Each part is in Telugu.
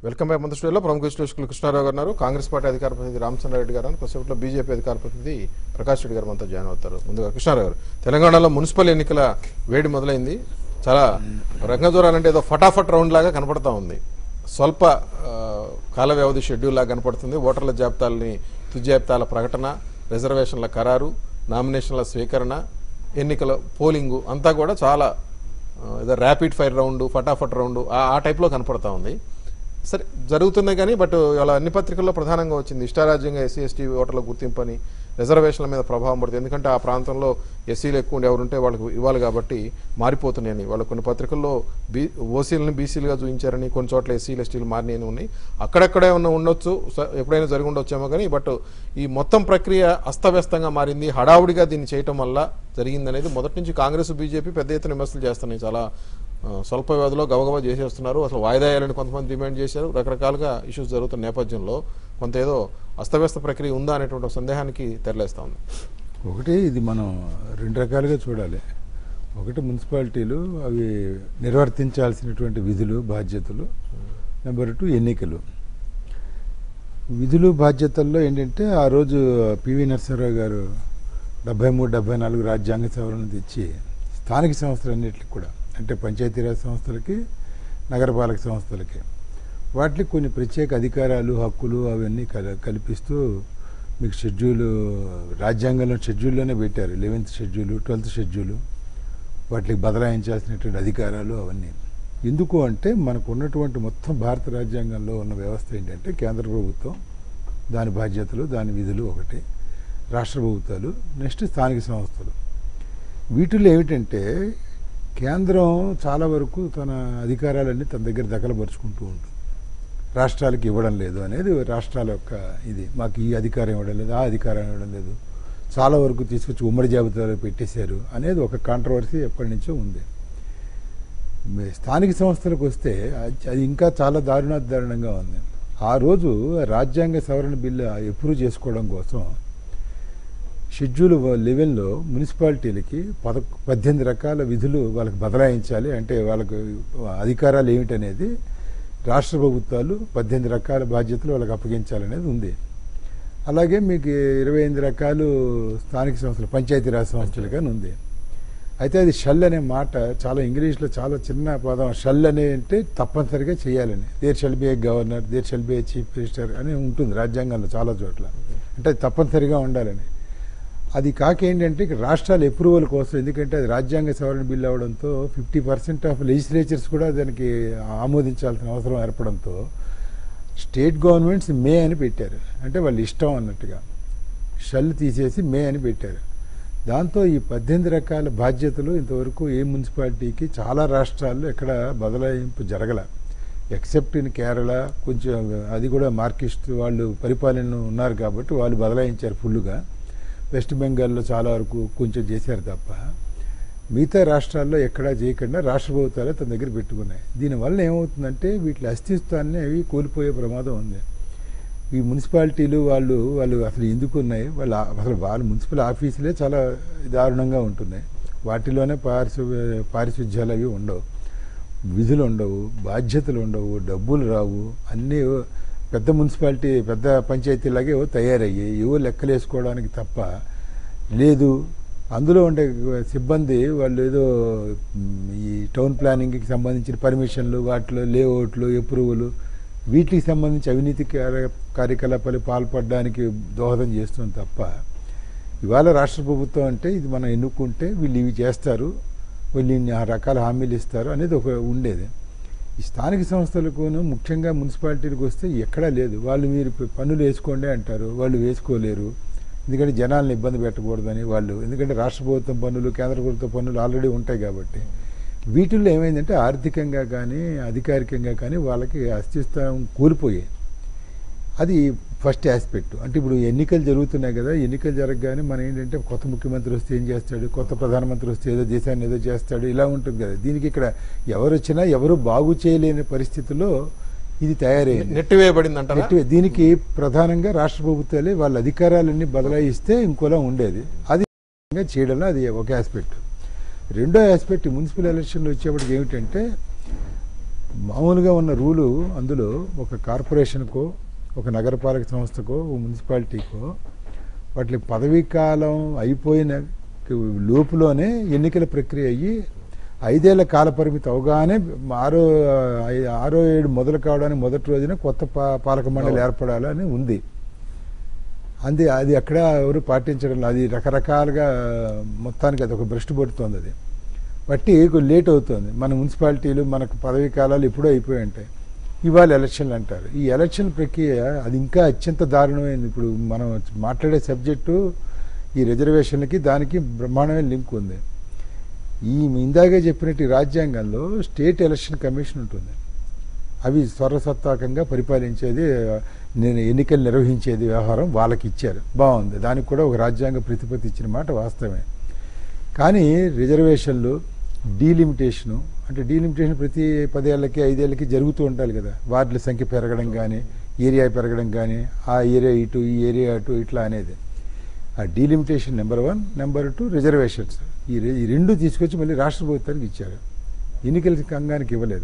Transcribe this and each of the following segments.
వెల్కమ్ బ్యాక్ మన స్టూడియోలో ప్రముఖ విశ్లేషకులు కృష్ణారావు గారు ఉన్నారు కాంగ్రెస్ పార్టీ అధికార ప్రతినిధి రామచంద్ర రెడ్డి గారు కొద్దిసేపట్లో బీజేపీ అధికార ప్రతినిధి ప్రకాష్ రెడ్డి గారు మనతో జాయిన్ అవుతారు ముందుగా కృష్ణారావు గారు తెలంగాణలో మున్సిపల్ ఎన్నికల వేడి మొదలైంది చాలా రంగదూరాలంటే ఏదో ఫటాఫట్ రౌండ్ లాగా కనపడతా ఉంది స్వల్ప ఆ, కాల వ్యవధి షెడ్యూల్ లాగా కనపడుతుంది ఓటర్ల జాబితాలని తుది జాబితాల ప్రకటన రిజర్వేషన్ల ఖరారు నామినేషన్ల స్వీకరణ ఎన్నికల పోలింగు అంతా కూడా చాలా ఆ, ఏదో ర్యాపిడ్ ఫైర్ రౌండ్ ఫటాఫట్ రౌండ్ ఆ ఆ టైప్లో కనపడతా ఉంది సరే జరుగుతున్నాయి కానీ బట్ ఇలా అన్ని పత్రికల్లో ప్రధానంగా వచ్చింది ఇష్టారాజ్యంగా ఎస్సీ ఎస్టీ ఓటర్ల గుర్తింపు అని రిజర్వేషన్ల మీద ప్రభావం పడుతుంది ఎందుకంటే ఆ ప్రాంతంలో ఎస్సీలు ఎక్కువ ఉండి ఎవరుంటే వాళ్ళకి ఇవ్వాలి కాబట్టి మారిపోతున్నాయని వాళ్ళ కొన్ని పత్రికల్లో బీ ఓసీలని బీసీలుగా చూపించారని కొన్ని చోట్ల ఎస్సీలు ఎస్టీలు మారినాయని ఉన్నాయి అక్కడక్కడే ఉన్న ఉండొచ్చు స- ఎప్పుడైనా జరిగి ఉండొచ్చేమో కానీ బట్ ఈ మొత్తం ప్రక్రియ అస్తవ్యస్తంగా మారింది హడావుడిగా దీన్ని చేయటం వల్ల జరిగిందనేది మొదటి నుంచి కాంగ్రెస్ బీజేపీ పెద్ద ఎత్తున విమర్శలు చేస్తున్నాయి చాలా ఆ, స్వల్ప వ్యవధిలో గబగబా చేసేస్తున్నారు అసలు వాయిదా వేయాలని కొంతమంది డిమాండ్ చేశారు రకరకాలుగా ఇష్యూస్ జరుగుతున్న నేపథ్యంలో కొంత ఏదో అస్తవ్యస్త ప్రక్రియ ఉందా అనేటువంటి ఒక సందేహానికి తెరలేస్తా ఉంది ఒకటి ఇది మనం రెండు రకాలుగా చూడాలి ఒకటి మున్సిపాలిటీలు అవి నిర్వర్తించాల్సినటువంటి విధులు బాధ్యతలు నెంబర్ టూ ఎన్నికలు విధులు బాధ్యతల్లో ఏంటంటే ఆ రోజు పివి నరసింహరావు గారు డెబ్బై మూడు డెబ్బై నాలుగు రాజ్యాంగ సవరణ తెచ్చి స్థానిక సంస్థలన్నిటికి కూడా అంటే పంచాయతీరాజ్ సంస్థలకి నగరపాలక సంస్థలకి వాటికి కొన్ని ప్రత్యేక అధికారాలు హక్కులు అవన్నీ కల కల్పిస్తూ మీకు షెడ్యూల్ రాజ్యాంగంలో షెడ్యూల్లోనే పెట్టారు లెవెన్త్ షెడ్యూలు ట్వెల్త్ షెడ్యూలు వాటికి బదలాయించాల్సినటువంటి అధికారాలు అవన్నీ ఎందుకు అంటే మనకు ఉన్నటువంటి మొత్తం భారత రాజ్యాంగంలో ఉన్న వ్యవస్థ ఏంటంటే కేంద్ర ప్రభుత్వం దాని బాధ్యతలు దాని విధులు ఒకటి రాష్ట్ర ప్రభుత్వాలు నెక్స్ట్ స్థానిక సంస్థలు వీటిల్లో ఏమిటంటే కేంద్రం చాలా వరకు తన అధికారాలన్నీ తన దగ్గర దఖలపరుచుకుంటూ ఉంటుంది రాష్ట్రాలకు ఇవ్వడం లేదు అనేది రాష్ట్రాల యొక్క ఇది మాకు ఈ అధికారం ఇవ్వడం లేదు ఆ అధికారం ఇవ్వడం లేదు చాలా వరకు తీసుకొచ్చి ఉమ్మడి జాబితాలో పెట్టేశారు అనేది ఒక కాంట్రవర్సీ ఎప్పటి నుంచో ఉంది మీ స్థానిక సంస్థలకు వస్తే అది- అది ఇంకా చాలా దారుణాదారుణంగా ఉంది ఆ రోజు రాజ్యాంగ సవరణ బిల్లు అప్రూవ్ చేసుకోవడం కోసం షెడ్యూల్ లెవెల్లో మున్సిపాలిటీలకి పద పద్దెనిమిది రకాల విధులు వాళ్ళకి బదలాయించాలి అంటే వాళ్ళకి అధికారాలు ఏమిటనేది రాష్ట్ర ప్రభుత్వాలు పద్దెనిమిది రకాల బాధ్యతలు వాళ్ళకి అప్పగించాలనేది ఉంది అలాగే మీకు ఇరవై ఎనిమిది రకాలు స్థానిక సంస్థలు పంచాయతీరాజ్ సంస్థలుగానే ఉంది అయితే అది షల్ అనే మాట చాలా ఇంగ్లీష్లో చాలా చిన్న పదం షల్ అనే అంటే తప్పనిసరిగా చేయాలని there shall be a governor there shall be a chief minister అని ఉంటుంది రాజ్యాంగంలో చాలా చోట్ల అంటే అది తప్పనిసరిగా ఉండాలని అది కాక ఏంటంటే ఇక రాష్ట్రాల అప్రూవల్ కోసం ఎందుకంటే అది రాజ్యాంగ సవరణ బిల్ అవడంతో ఫిఫ్టీ పర్సెంట్ ఆఫ్ లెజిస్లేచర్స్ కూడా దానికి ఆమోదించాల్సిన అవసరం ఏర్పడంతో స్టేట్ గవర్నమెంట్స్ మే అని పెట్టారు అంటే వాళ్ళు ఇష్టం అన్నట్టుగా షల్ తీసేసి మే అని పెట్టారు దాంతో ఈ పద్దెనిమిది రకాల బాధ్యతలు ఇంతవరకు ఏ మున్సిపాలిటీకి చాలా రాష్ట్రాల్లో ఎక్కడ బదలాయింపు జరగల ఎక్సెప్ట్ ఇన్ కేరళ కొంచెం అది కూడా మార్కిస్ట్ వాళ్ళు పరిపాలన ఉన్నారు కాబట్టి వాళ్ళు బదలాయించారు ఫుల్గా వెస్ట్ బెంగాల్లో చాలా వరకు కొంచెం చేశారు తప్ప మిగతా రాష్ట్రాల్లో ఎక్కడా చేయకుండా రాష్ట్ర ప్రభుత్వాలే తన దగ్గర పెట్టుకున్నాయి దీనివల్ల ఏమవుతుందంటే వీటి అస్తిత్వాన్ని అవి కోల్పోయే ప్రమాదం ఉంది ఈ మున్సిపాలిటీలు వాళ్ళు వాళ్ళు అసలు ఎందుకు ఉన్నాయి వాళ్ళు ఆ- అసలు వాళ్ళ మున్సిపల్ ఆఫీసులే చాలా దారుణంగా ఉంటున్నాయి వాటిలోనే పారిశు పారిశుధ్యాలు అవి ఉండవు విధులు ఉండవు బాధ్యతలు ఉండవు డబ్బులు రావు అన్నీ పెద్ద మున్సిపాలిటీ పెద్ద పంచాయతీలాగే ఏవో తయారయ్యాయి ఏవో లెక్కలేసుకోవడానికి తప్ప లేదు అందులో ఉండే సిబ్బంది వాళ్ళు ఏదో మ్, ఈ టౌన్ ప్లానింగ్కి సంబంధించిన పర్మిషన్లు వాటిలో లేఅవుట్లు అప్రూవల్ వీటికి సంబంధించి అవినీతి కార్య- కార్యకలాపాలు పాల్పడడానికి దోహదం చేస్తుంది తప్ప ఇవాళ రాష్ట్ర ప్రభుత్వం అంటే ఇది మనం ఎన్నుకుంటే వీళ్ళు ఇవి చేస్తారు వీళ్ళు ఇన్ని ఆ రకాల హామీలు ఇస్తారు అనేది ఒక ఉండేది ఈ స్థానిక సంస్థలకును ముఖ్యంగా మున్సిపాలిటీలకు వస్తే ఎక్కడా లేదు వాళ్ళు మీరు ప- పన్నులు వేసుకోండి అంటారు వాళ్ళు వేసుకోలేరు ఎందుకంటే జనాలను ఇబ్బంది పెట్టకూడదని వాళ్ళు ఎందుకంటే రాష్ట్ర ప్రభుత్వం పన్నులు కేంద్ర ప్రభుత్వ పన్నులు ఆల్రెడీ ఉంటాయి కాబట్టి వీటిల్లో ఏమైందంటే ఆర్థికంగా కానీ అధికారికంగా కానీ వాళ్ళకి అస్తిత్వం కోల్పోయాయి అది ఫస్ట్ ఆస్పెక్ట్ అంటే ఇప్పుడు ఎన్నికలు జరుగుతున్నాయి కదా ఎన్నికలు జరగగానే మనం ఏంటంటే కొత్త ముఖ్యమంత్రి వస్తే ఏం చేస్తాడు కొత్త ప్రధానమంత్రి వస్తే ఏదో దేశాన్ని ఏదో చేస్తాడు ఇలా ఉంటుంది కదా దీనికి ఇక్కడ ఎవరు వచ్చినా ఎవరు బాగు చేయలేని పరిస్థితిలో ఇది తయారైంది నెట్టివేయబడింది అంటారా నెట్టివే- దీనికి ప్రధానంగా రాష్ట్ర ప్రభుత్వాలే వాళ్ళ అధికారాలన్నీ బదలాయిస్తే ఇంకోలా ఉండేది అది చేయడంలో అది ఒక ఆస్పెక్ట్ రెండో ఆస్పెక్ట్ మున్సిపల్ ఎలక్షన్లు వచ్చేప్పటికి ఏమిటంటే మామూలుగా ఉన్న రూలు అందులో ఒక కార్పొరేషన్కో ఒక నగరపాలక సంస్థకో ఒక మున్సిపాలిటీకో వాటి పదవీ కాలం అయిపోయిన లోపులోనే ఎన్నికల ప్రక్రియ అయ్యి ఐదేళ్ల కాల పరిమితి అవగానే ఆరో ఐ- ఆరో ఏడు మొదలు కావడానికి మొదటి రోజున కొత్త పా- పాలక మండలి ఏర్పడాలని ఉంది అంది అది ఎక్కడ ఎవరు పాటించడం లేదు. అది రకరకాలుగా మొత్తానికి అది ఒక భ్రష్టు పడుతోంది అది బట్టి కొంచెం లేట్ అవుతుంది మన మున్సిపాలిటీలు మనకు పదవీ కాలాలు ఎప్పుడూ అయిపోయి ఉంటాయి ఇవాళ ఎలక్షన్లు అంటారు ఈ ఎలక్షన్ ప్రక్రియ అది ఇంకా అత్యంత దారుణమైంది ఇప్పుడు మనం మాట్లాడే సబ్జెక్టు ఈ రిజర్వేషన్లకి దానికి బ్రహ్మాండమైన లింక్ ఉంది ఈ ఇందాకే చెప్పినట్టు ఈ రాజ్యాంగంలో స్టేట్ ఎలక్షన్ కమిషన్ ఉంటుంది అవి స్వరసత్తాకంగా పరిపాలించేది నేను ఎన్నికలు నిర్వహించేది వ్యవహారం వాళ్ళకి ఇచ్చారు బాగుంది దానికి కూడా ఒక రాజ్యాంగ ప్రతిపత్తి ఇచ్చిన మాట వాస్తవమే కానీ రిజర్వేషన్లు డీలిమిటేషను అంటే డీలిమిటేషన్ ప్రతి పదేళ్ళకి ఐదేళ్ళకి జరుగుతూ ఉండాలి కదా వార్డుల సంఖ్య పెరగడం కానీ ఏరియా పెరగడం కానీ ఆ ఏరియా ఇటు ఈ ఏరియా అటు ఇట్లా అనేది ఆ delimitation number one number two reservations ఈ రె- ఈ రెండు తీసుకొచ్చి మళ్ళీ రాష్ట్ర ప్రభుత్వానికి ఇచ్చారు ఎన్నికల సంఘానికి ఇవ్వలేదు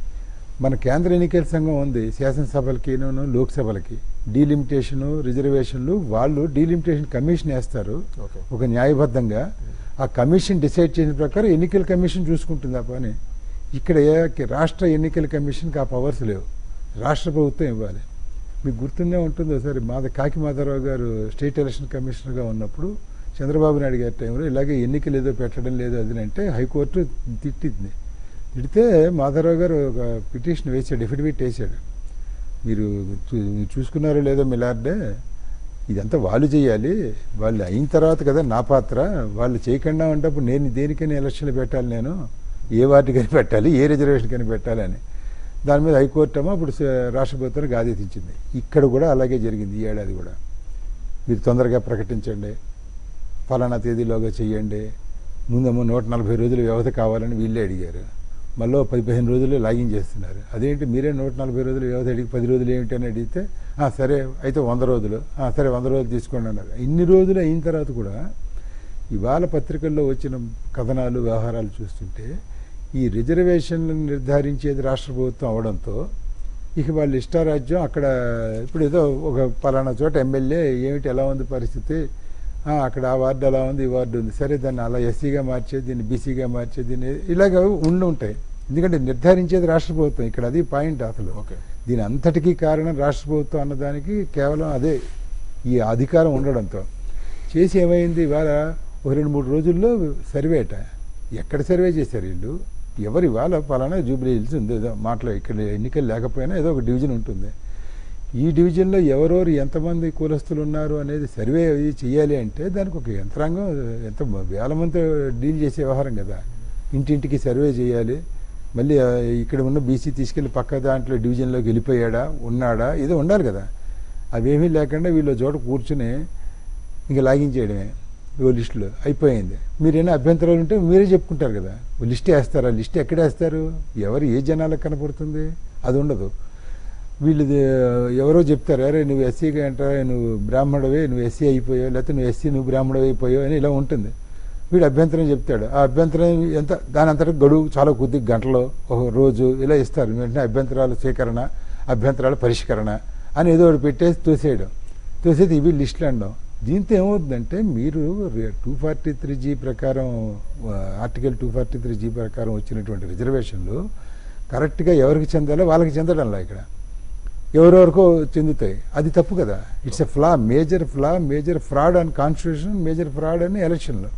మన కేంద్ర ఎన్నికల సంఘం ఉంది శాసనసభలకి లోక్సభలకి డీలిమిటేషను రిజర్వేషన్లు వాళ్ళు డీలిమిటేషన్ కమిషన్ వేస్తారు ఓకే ఒక న్యాయబద్ధంగా ఆ కమిషన్ డిసైడ్ చేసిన ప్రకారం ఎన్నికల కమిషన్ చూసుకుంటుంది ఆ పని ఇక్కడ ఏ- రాష్ట్ర ఎన్నికల కమిషన్కి ఆ పవర్స్ లేవు రాష్ట్ర ప్రభుత్వం ఇవ్వాలి మీకు గుర్తుండే ఉంటుంది ఒకసారి మాద కాకి మాధవరావు గారు స్టేట్ ఎలక్షన్ కమిషనర్గా ఉన్నప్పుడు చంద్రబాబు నాయుడు గారి టైంలో ఇలాగే ఎన్నికలు ఏదో పెట్టడం లేదు అది అంటే హైకోర్టు తిట్టింది తిడితే మాధవరావు గారు ఒక పిటిషన్ వేసాడు ఎఫిడవిట్ వేసాడు మీరు చూ- మీరు చూసుకున్నారో లేదో మిలార్డే ఇదంతా వాళ్ళు చేయాలి వాళ్ళు అయిన తర్వాత కదా నా పాత్ర వాళ్ళు చేయకుండా ఉన్నప్పుడు నేను దేనికైనా ఎలక్షన్లు పెట్టాలి నేను ఏ వార్డుకని పెట్టాలి ఏ రిజర్వేషన్కని పెట్టాలి అని దాని మీద హైకోర్టు ఏమో అప్పుడు స- రాష్ట్ర ప్రభుత్వానికి ఆదేశించింది ఇక్కడ కూడా అలాగే జరిగింది ఈ ఏడాది కూడా మీరు తొందరగా ప్రకటించండి ఫలానా తేదీలోగా చెయ్యండి ముందేమో నూట నలభై రోజులు వ్యవధి కావాలని వీళ్ళే అడిగారు మళ్ళీ పది పదిహేను రోజులు లాగిన్ చేస్తున్నారు అదేంటి మీరే నూట నలభై రోజులు వ్యవధి అడిగి పది రోజులు ఏమిటి అని అడిగితే "ఆ, సరే అయితే వంద రోజులు "ఆ, సరే వంద రోజులు తీసుకోండి అన్నారు ఇన్ని రోజులు అయిన తర్వాత కూడా ఇవాళ పత్రికల్లో వచ్చిన కథనాలు వ్యవహారాలు చూస్తుంటే ఈ రిజర్వేషన్లను నిర్ధారించేది రాష్ట్ర ప్రభుత్వం అవడంతో ఇక వాళ్ళ ఇష్టారాజ్యం అక్కడ ఇప్పుడు ఏదో ఒక పలానా చోట ఎమ్మెల్యే ఏమిటి ఎలా ఉంది పరిస్థితి ఆ, అక్కడ ఆ వార్డు అలా ఉంది ఈ వార్డు ఉంది సరే దాన్ని అలా ఎస్సీగా మార్చే దీన్ని బీసీగా మార్చే దీన్ని ఇలాగ ఉండి ఉంటాయి ఎందుకంటే నిర్ధారించేది రాష్ట్ర ప్రభుత్వం ఇక్కడ అది పాయింట్ అసలు ఓకే దీని అంతటికీ కారణం రాష్ట్ర ప్రభుత్వం అన్నదానికి కేవలం అదే ఈ అధికారం ఉండడంతో చేసి ఏమైంది ఇవాళ ఒక రెండు మూడు రోజుల్లో సర్వే అట ఎక్కడ సర్వే చేశారు వీళ్ళు ఎవరు ఇవాళ పలానా జూబ్లీ హిల్స్ ఉంది ఏదో మాటలో ఇక్కడ ఎన్నికలు లేకపోయినా ఏదో ఒక డివిజన్ ఉంటుంది ఈ డివిజన్లో ఎవరెవరు ఎంతమంది కులస్తులు ఉన్నారు అనేది సర్వే అది చేయాలి అంటే దానికి ఒక యంత్రాంగం ఎంత వేల మంది డీల్ చేసే వ్యవహారం కదా ఇంటింటికి సర్వే చేయాలి మళ్ళీ ఆ, ఇక్కడ ఉన్న బీసీ తీసుకెళ్లి పక్క దాంట్లో డివిజన్లోకి వెళ్ళిపోయాడా ఉన్నాడా ఏదో ఉండాలి కదా అవేమీ లేకుండా వీళ్ళు ఒక చోట కూర్చుని ఇంకా లాగిన్ చేయడమే ఓ లిస్టులో అయిపోయింది మీరైనా అభ్యంతరాలు ఉంటే మీరే చెప్పుకుంటారు కదా ఓ లిస్ట్ వేస్తారా లిస్ట్ ఎక్కడ వేస్తారు ఎవరు ఏ జనాలకు కనపడుతుంది అది ఉండదు వీళ్ళు ఎవరో చెప్తారు అరే నువ్వు ఎస్సీగా అంటారా నువ్వు బ్రాహ్మణవే నువ్వు ఎస్సీ అయిపోయావు లేకపోతే నువ్వు ఎస్సీ నువ్వు బ్రాహ్మణవి అయిపోయావు అని ఇలా ఉంటుంది వీడు అభ్యంతరం చెప్తాడు ఆ అభ్యంతరం ఎంత దాని అంతటా గడువు చాలా కొద్ది గంటలో ఒక రోజు ఇలా ఇస్తారు వెంటనే అభ్యంతరాల స్వీకరణ అభ్యంతరాల పరిష్కరణ అని ఏదో ఒకటి పెట్టేసి తోసేయడం తోసేది ఇవి లిస్టులు అనడం దీంతో ఏమవుతుందంటే మీరు టూ ఫార్టీ త్రీ జీ ప్రకారం ఆ, article two forty three G ప్రకారం వచ్చినటువంటి రిజర్వేషన్లు కరెక్ట్గా ఎవరికి చెందాలో వాళ్ళకి చెందడంలా ఇక్కడ ఎవరెవరికో చెందుతాయి అది తప్పు కదా it's a flaw major flaw major fraud and constitution major fraud అని ఎలక్షన్లో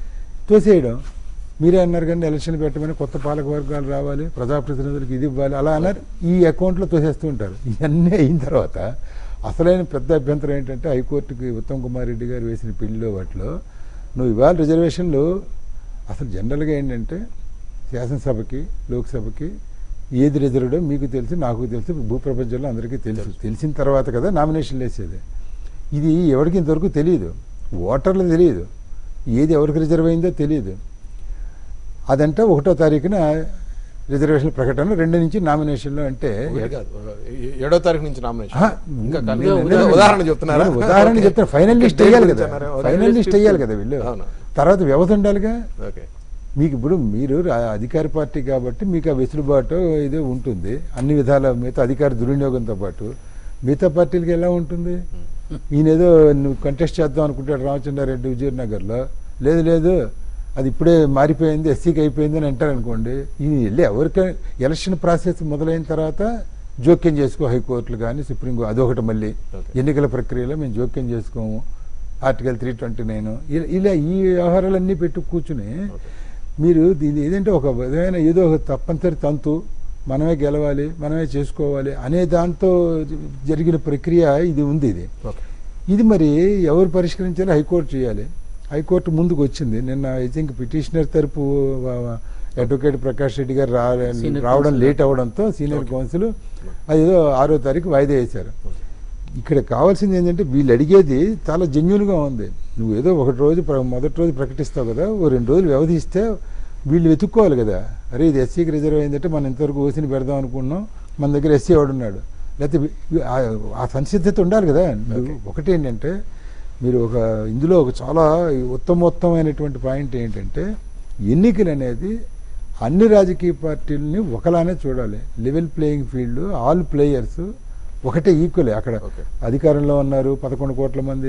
తోసేయడం మీరే అన్నారు కానీ ఎలక్షన్ పెట్టమని కొత్త పాలక వర్గాలు రావాలి ప్రజాప్రతినిధులకు ఇది ఇవ్వాలి అలా అన్నారు ఈ అకౌంట్లో తోసేస్తూ ఉంటారు ఇవన్నీ అయిన తర్వాత అసలైన పెద్ద అభ్యంతరం ఏంటంటే హైకోర్టుకి ఉత్తమ్ కుమార్ రెడ్డి గారు వేసిన పెళ్లిలో వాటిలో నువ్వు ఇవాళ రిజర్వేషన్లు అసలు జనరల్గా ఏంటంటే శాసనసభకి లోక్సభకి ఏది రిజర్వ్డో మీకు తెలుసు నాకు తెలుసు భూప్రపంచంలో అందరికీ తెలుసు తెలిసిన తర్వాత కదా నామినేషన్లు వేసేది ఇది ఎవరికి ఇంతవరకు తెలియదు ఓటర్లు తెలియదు ఏది ఎవరికి రిజర్వ్ అయిందో తెలియదు అదంటే ఒకటో తారీఖున రిజర్వేషన్ ప్రకటన రెండు నుంచి నామినేషన్లు అంటే ఒకటి కాదు, ఏ- ఏడో తారీఖు నుంచి నామినేషన్ ఆహా, ఇంకా కాదు. నేను- ఉదా- నేను- ఉదాహరణ చెప్తున్నారా నేను ఉదాహరణ ఓకే. చెప్తాను ఫైనల్ లిస్ట్ డేట్ వేయాలి గురించి కదా అన్నారా? ఓకే. ఫైనల్ లిస్ట్ వేయాలి కదా వీళ్ళు అవును తర్వాత వ్యవధి ఉండాలిగా ఓకే మీకు ఇప్పుడు మీరు రా- అధికార పార్టీ కాబట్టి మీకు ఆ వెసులుబాటు ఇదే ఉంటుంది అన్ని విధాల మిగతా అధికార దుర్వినియోగంతో పాటు మిగతా పార్టీలకి ఎలా ఉంటుంది ఈయన ఏదో నువ్వు కంటెస్ట్ చేద్దాం అనుకుంటాడు రామచంద్రారెడ్డి విజయనగర్లో లేదు లేదు అది ఇప్పుడే మారిపోయింది ఎస్సీకి అయిపోయింది అని అంటారు అనుకోండి ఈయన వెళ్ళి ఎవరికైనా ఎలక్షన్ ప్రాసెస్ మొదలైన తర్వాత జోక్యం చేసుకో హైకోర్టులు కానీ సుప్రీం అదొకటి మళ్ళీ Okay. ఎన్నికల ప్రక్రియలో మేము జోక్యం చేసుకోము ఆర్టికల్ త్రీ ట్వంటీ నైన్ ఇలా ఈ వ్యవహారాలన్నీ పెట్టి కూర్చుని మీరు దీని ఏదంటే ఒక విధమైన ఏదో ఒక తప్పనిసరి తంతు మనమే గెలవాలి మనమే చేసుకోవాలి అనే దాంతో జరిగిన ప్రక్రియ ఇది ఉంది ఇది ఓకే ఇది మరి ఎవరు పరిష్కరించాలి హైకోర్టు చేయాలి హైకోర్టు ముందుకు వచ్చింది నిన్న ఐ థింక్ పిటిషనర్ తరపు అడ్వకేట్ ప్రకాష్ రెడ్డి గారు రా Senior రావడం counsel. లేట్ అవడంతో సీనియర్ కౌన్సిల్ అది ఏదో ఆరో తారీఖు వాయిదా వేశారు ఇక్కడ కావాల్సింది ఏంటంటే వీళ్ళు అడిగేది చాలా జెన్యున్గా ఉంది నువ్వు ఏదో ఒకటి రోజు ప్ర- మొదటి రోజు ప్రకటిస్తావు కదా ఓ రెండు రోజులు వ్యవధి ఇస్తే వీళ్ళు వెతుక్కోవాలి కదా అరే ఇది ఎస్సీకి రిజర్వ్ అయిందంటే మనం ఇంతవరకు ఓసీని పెడదాం అనుకున్నాం మన దగ్గర ఎస్సీ ఎవడున్నాడు లేకపోతే వి- వి- ఆ- ఆ సంసిద్ధత ఉండాలి కదా నువ్వు ఒకటి ఏంటంటే మీరు ఒక ఇందులో ఒక చాలా ఉత్తమోత్తమైనటువంటి పాయింట్ ఏంటంటే ఎన్నికలు అనేది అన్ని రాజకీయ పార్టీలని ఒకలానే చూడాలి level playing field all players ఒకటే ఈక్వలే అక్కడ Okay. అధికారంలో ఉన్నారు పదకొండు కోట్ల మంది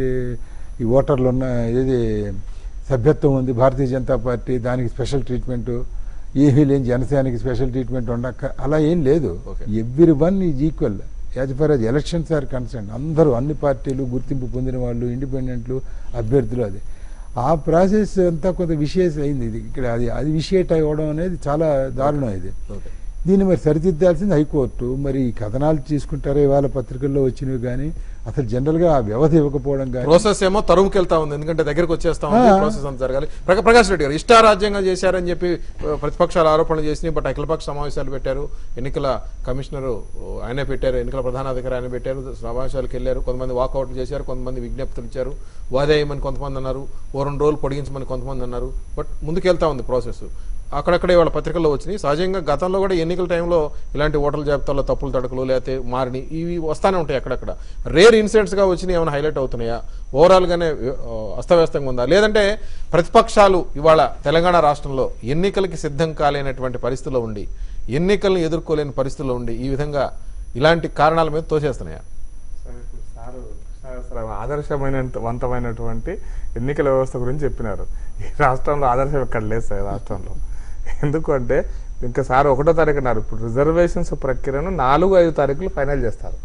ఈ ఓటర్లు ఉన్న ఏది సభ్యత్వం ఉంది భారతీయ జనతా పార్టీ దానికి స్పెషల్ ట్రీట్మెంట్ ఏమీ లేని జనసేనకి స్పెషల్ ట్రీట్మెంట్ ఉండక అలా ఏం లేదు Okay. Everyone is equal as far as elections are concern అందరూ అన్ని పార్టీలు గుర్తింపు పొందిన వాళ్ళు ఇండిపెండెంట్లు అభ్యర్థులు అది ఆ ప్రాసెస్ అంతా కొంత విషయస్ అయింది ఇది ఇక్కడ అది అది విషయేట్ అవ్వడం అనేది చాలా దారుణం ఇది ఓకే దీన్ని మరి సరిదిద్దాల్సింది హైకోర్టు మరి ఈ కథనాలు తీసుకుంటారో ఇవాళ పత్రికల్లో వచ్చినవి కానీ అసలు జనరల్గా ఆ వ్యవధి ఇవ్వకపోవడం కానీ ప్రాసెస్ ఏమో తరుముకెళ్తా ఉంది ఎందుకంటే దగ్గరకు వచ్చేస్తా ఉంది ఆ. ప్రాసెస్ అంతా జరగాలి ప్రకా- ప్రకాష్ రెడ్డి గారు ఇష్టారాజ్యంగా చేశారని చెప్పి ఆ, ప్రతిపక్షాలు ఆరోపణలు చేసినాయి బట్ అఖిలపక్ష సమావేశాలు పెట్టారు ఎన్నికల కమిషనర్ ఆయనే పెట్టారు ఎన్నికల ప్రధానాధికారి ఆయన పెట్టారు సమావేశాలకు వెళ్ళారు కొంతమంది వాకౌట్ చేశారు కొంతమంది విజ్ఞప్తులు ఇచ్చారు వాదేయమని కొంతమంది అన్నారు ఓ రెండు రోజులు పొడిగించమని కొంతమంది అన్నారు బట్ ముందుకెళ్తా ఉంది ప్రాసెస్ అక్కడక్కడే వాళ్ళ పత్రికల్లో వచ్చినాయి సహజంగా గతంలో కూడా ఎన్నికల టైంలో ఇలాంటి ఓటర్ల జాబితాలో తప్పులు తడకలు లేకపోతే మారిని ఇవి వస్తానే ఉంటాయి అక్కడక్కడ రేర్ ఇన్సిడెంట్స్గా వచ్చినాయి ఏమైనా హైలైట్ అవుతున్నాయా ఓవరాల్గానే ఆ, అస్తవ్యస్తంగా ఉందా లేదంటే ప్రతిపక్షాలు ఇవాళ తెలంగాణ రాష్ట్రంలో ఎన్నికలకి సిద్ధం కాలేనటువంటి పరిస్థితిలో ఉండి ఎన్నికలను ఎదుర్కోలేని పరిస్థితిలో ఉండి ఈ విధంగా ఇలాంటి కారణాల మీద తోసేస్తున్నాయా సార్, ఇప్పుడు సారు కృష్ణారావు ఆదర్శమైన వంతమైనటువంటి ఎన్నికల వ్యవస్థ గురించి చెప్పినారు ఈ రాష్ట్రంలో ఆదర్శం ఎక్కడ లేదు సార్ ఈ రాష్ట్రంలో ఎందుకు అంటే ఇంకా సార్ ఒకటో తారీఖు అన్నారు ఇప్పుడు రిజర్వేషన్స్ ప్రక్రియను నాలుగు ఐదు తారీఖులు ఫైనల్ చేస్తారు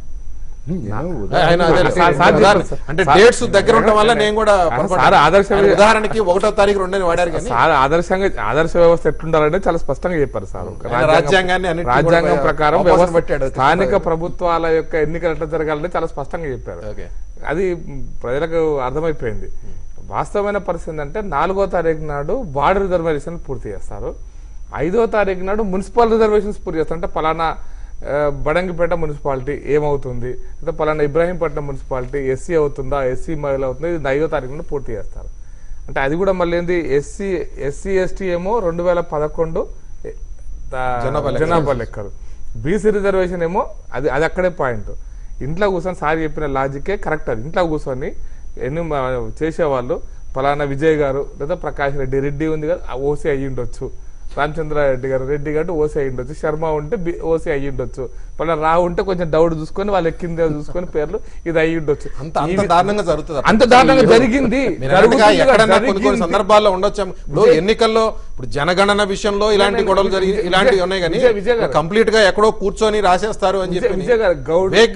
ఏమో ఆయన అదే సార్, సార్ ఉదాహరణ- చెప్పండి సార్. అంటే సార్ డేట్స్ దగ్గర ఉండటం వల్ల నేను కూడా సార్ పొరపాటు- ఆదర్శ- ఆయన ఉదాహరణకి ఒకటో తారీఖు రెండని వాడారు కానీ సార్ ఆదర్శంగా ఆదర్శ వ్యవస్థ ఎట్లుండాలంటే చాలా స్పష్టంగా చెప్పారు సార్ ఆయన రాజ్యాంగాన్ని అన్నిటికీ కూడా రాజ్యాంగం ప్రకారం ఆపోజిట్ వ్యవస్థ పెట్టాడు. స్థానిక ప్రభుత్వాల యొక్క ఎన్నికలు ఎట్లా జరగాలంటే చాలా స్పష్టంగా చెప్పారు ఓకే అది ప్రజలకు అర్థమైపోయింది వాస్తవమైన పరిస్థితి ఏంటంటే నాలుగో తారీఖు నాడు వార్డు రిజర్వేషన్ పూర్తి చేస్తారు ఐదో తారీఖు నాడు మున్సిపల్ రిజర్వేషన్స్ పూర్తి చేస్తారు అంటే పలానా ఆ, బడంగిపేట మున్సిపాలిటీ ఏమవుతుంది అంటే పలానా ఇబ్రాహీంపట్నం మున్సిపాలిటీ ఎస్సీ అవుతుందా ఎస్సీ మహిళ అవుతుందా ఇది ఐదో తారీఖు నాడు పూర్తి చేస్తారు అంటే అది కూడా మళ్ళీ ఏంది ఎస్సీ ఎస్సీ ఎస్టీ ఏమో రెండు వేల పదకొండు ఏ, ఆ, జనాభా లెక్కలు. జనాభా లెక్కలు బీసీ రిజర్వేషన్ ఏమో అది అది అక్కడే పాయింట్ ఇంట్లో కూర్చొని సార్ చెప్పిన లాజికే కరెక్ట్ అది ఇంట్లో కూర్చొని ఎన్ని మ- చేసేవాళ్ళు పలానా విజయ్ గారు లేదా ప్రకాష్ రెడ్డి రెడ్డి ఉంది కదా ఆ ఓసీ అయ్యి ఉండొచ్చు రామచంద్రారెడ్డి గారు రెడ్డి గారు ఓసీ అయ్యి ఉండొచ్చు శర్మ ఉంటే బి- ఓసీ అయ్యి ఉండొచ్చు పలానా రావు ఉంటే కొంచెం డౌట్ చూసుకొని వాళ్ళు ఎక్కిందే చూసుకొని పేర్లు ఇది అయ్యి ఉండొచ్చు అంత ఈ అంత వి- దారుణంగా జరుగుతుంది అంత దారుణంగా జరిగింది మీరు అన్నట్టుగా జరుగుతుంది ఎక్కడన్నా కదా, కొన్ని కొన్ని జరిగింది. సందర్భాల్లో ఉండొచ్చు ఇప్పుడు ఎన్నికల్లో ఇప్పుడు జనగణన విషయంలో ఇలాంటి విజయ్ గొడవలు జరిగి విజయ్ ఇలాంటివి ఉన్నాయి కానీ విజయ్ విజయ్ గారు. కంప్లీట్ గా ఎక్కడో కూర్చొని రాసేస్తారు అని విజయ్- చెప్పి విజయ్ గారు, గౌడ్ వేగ్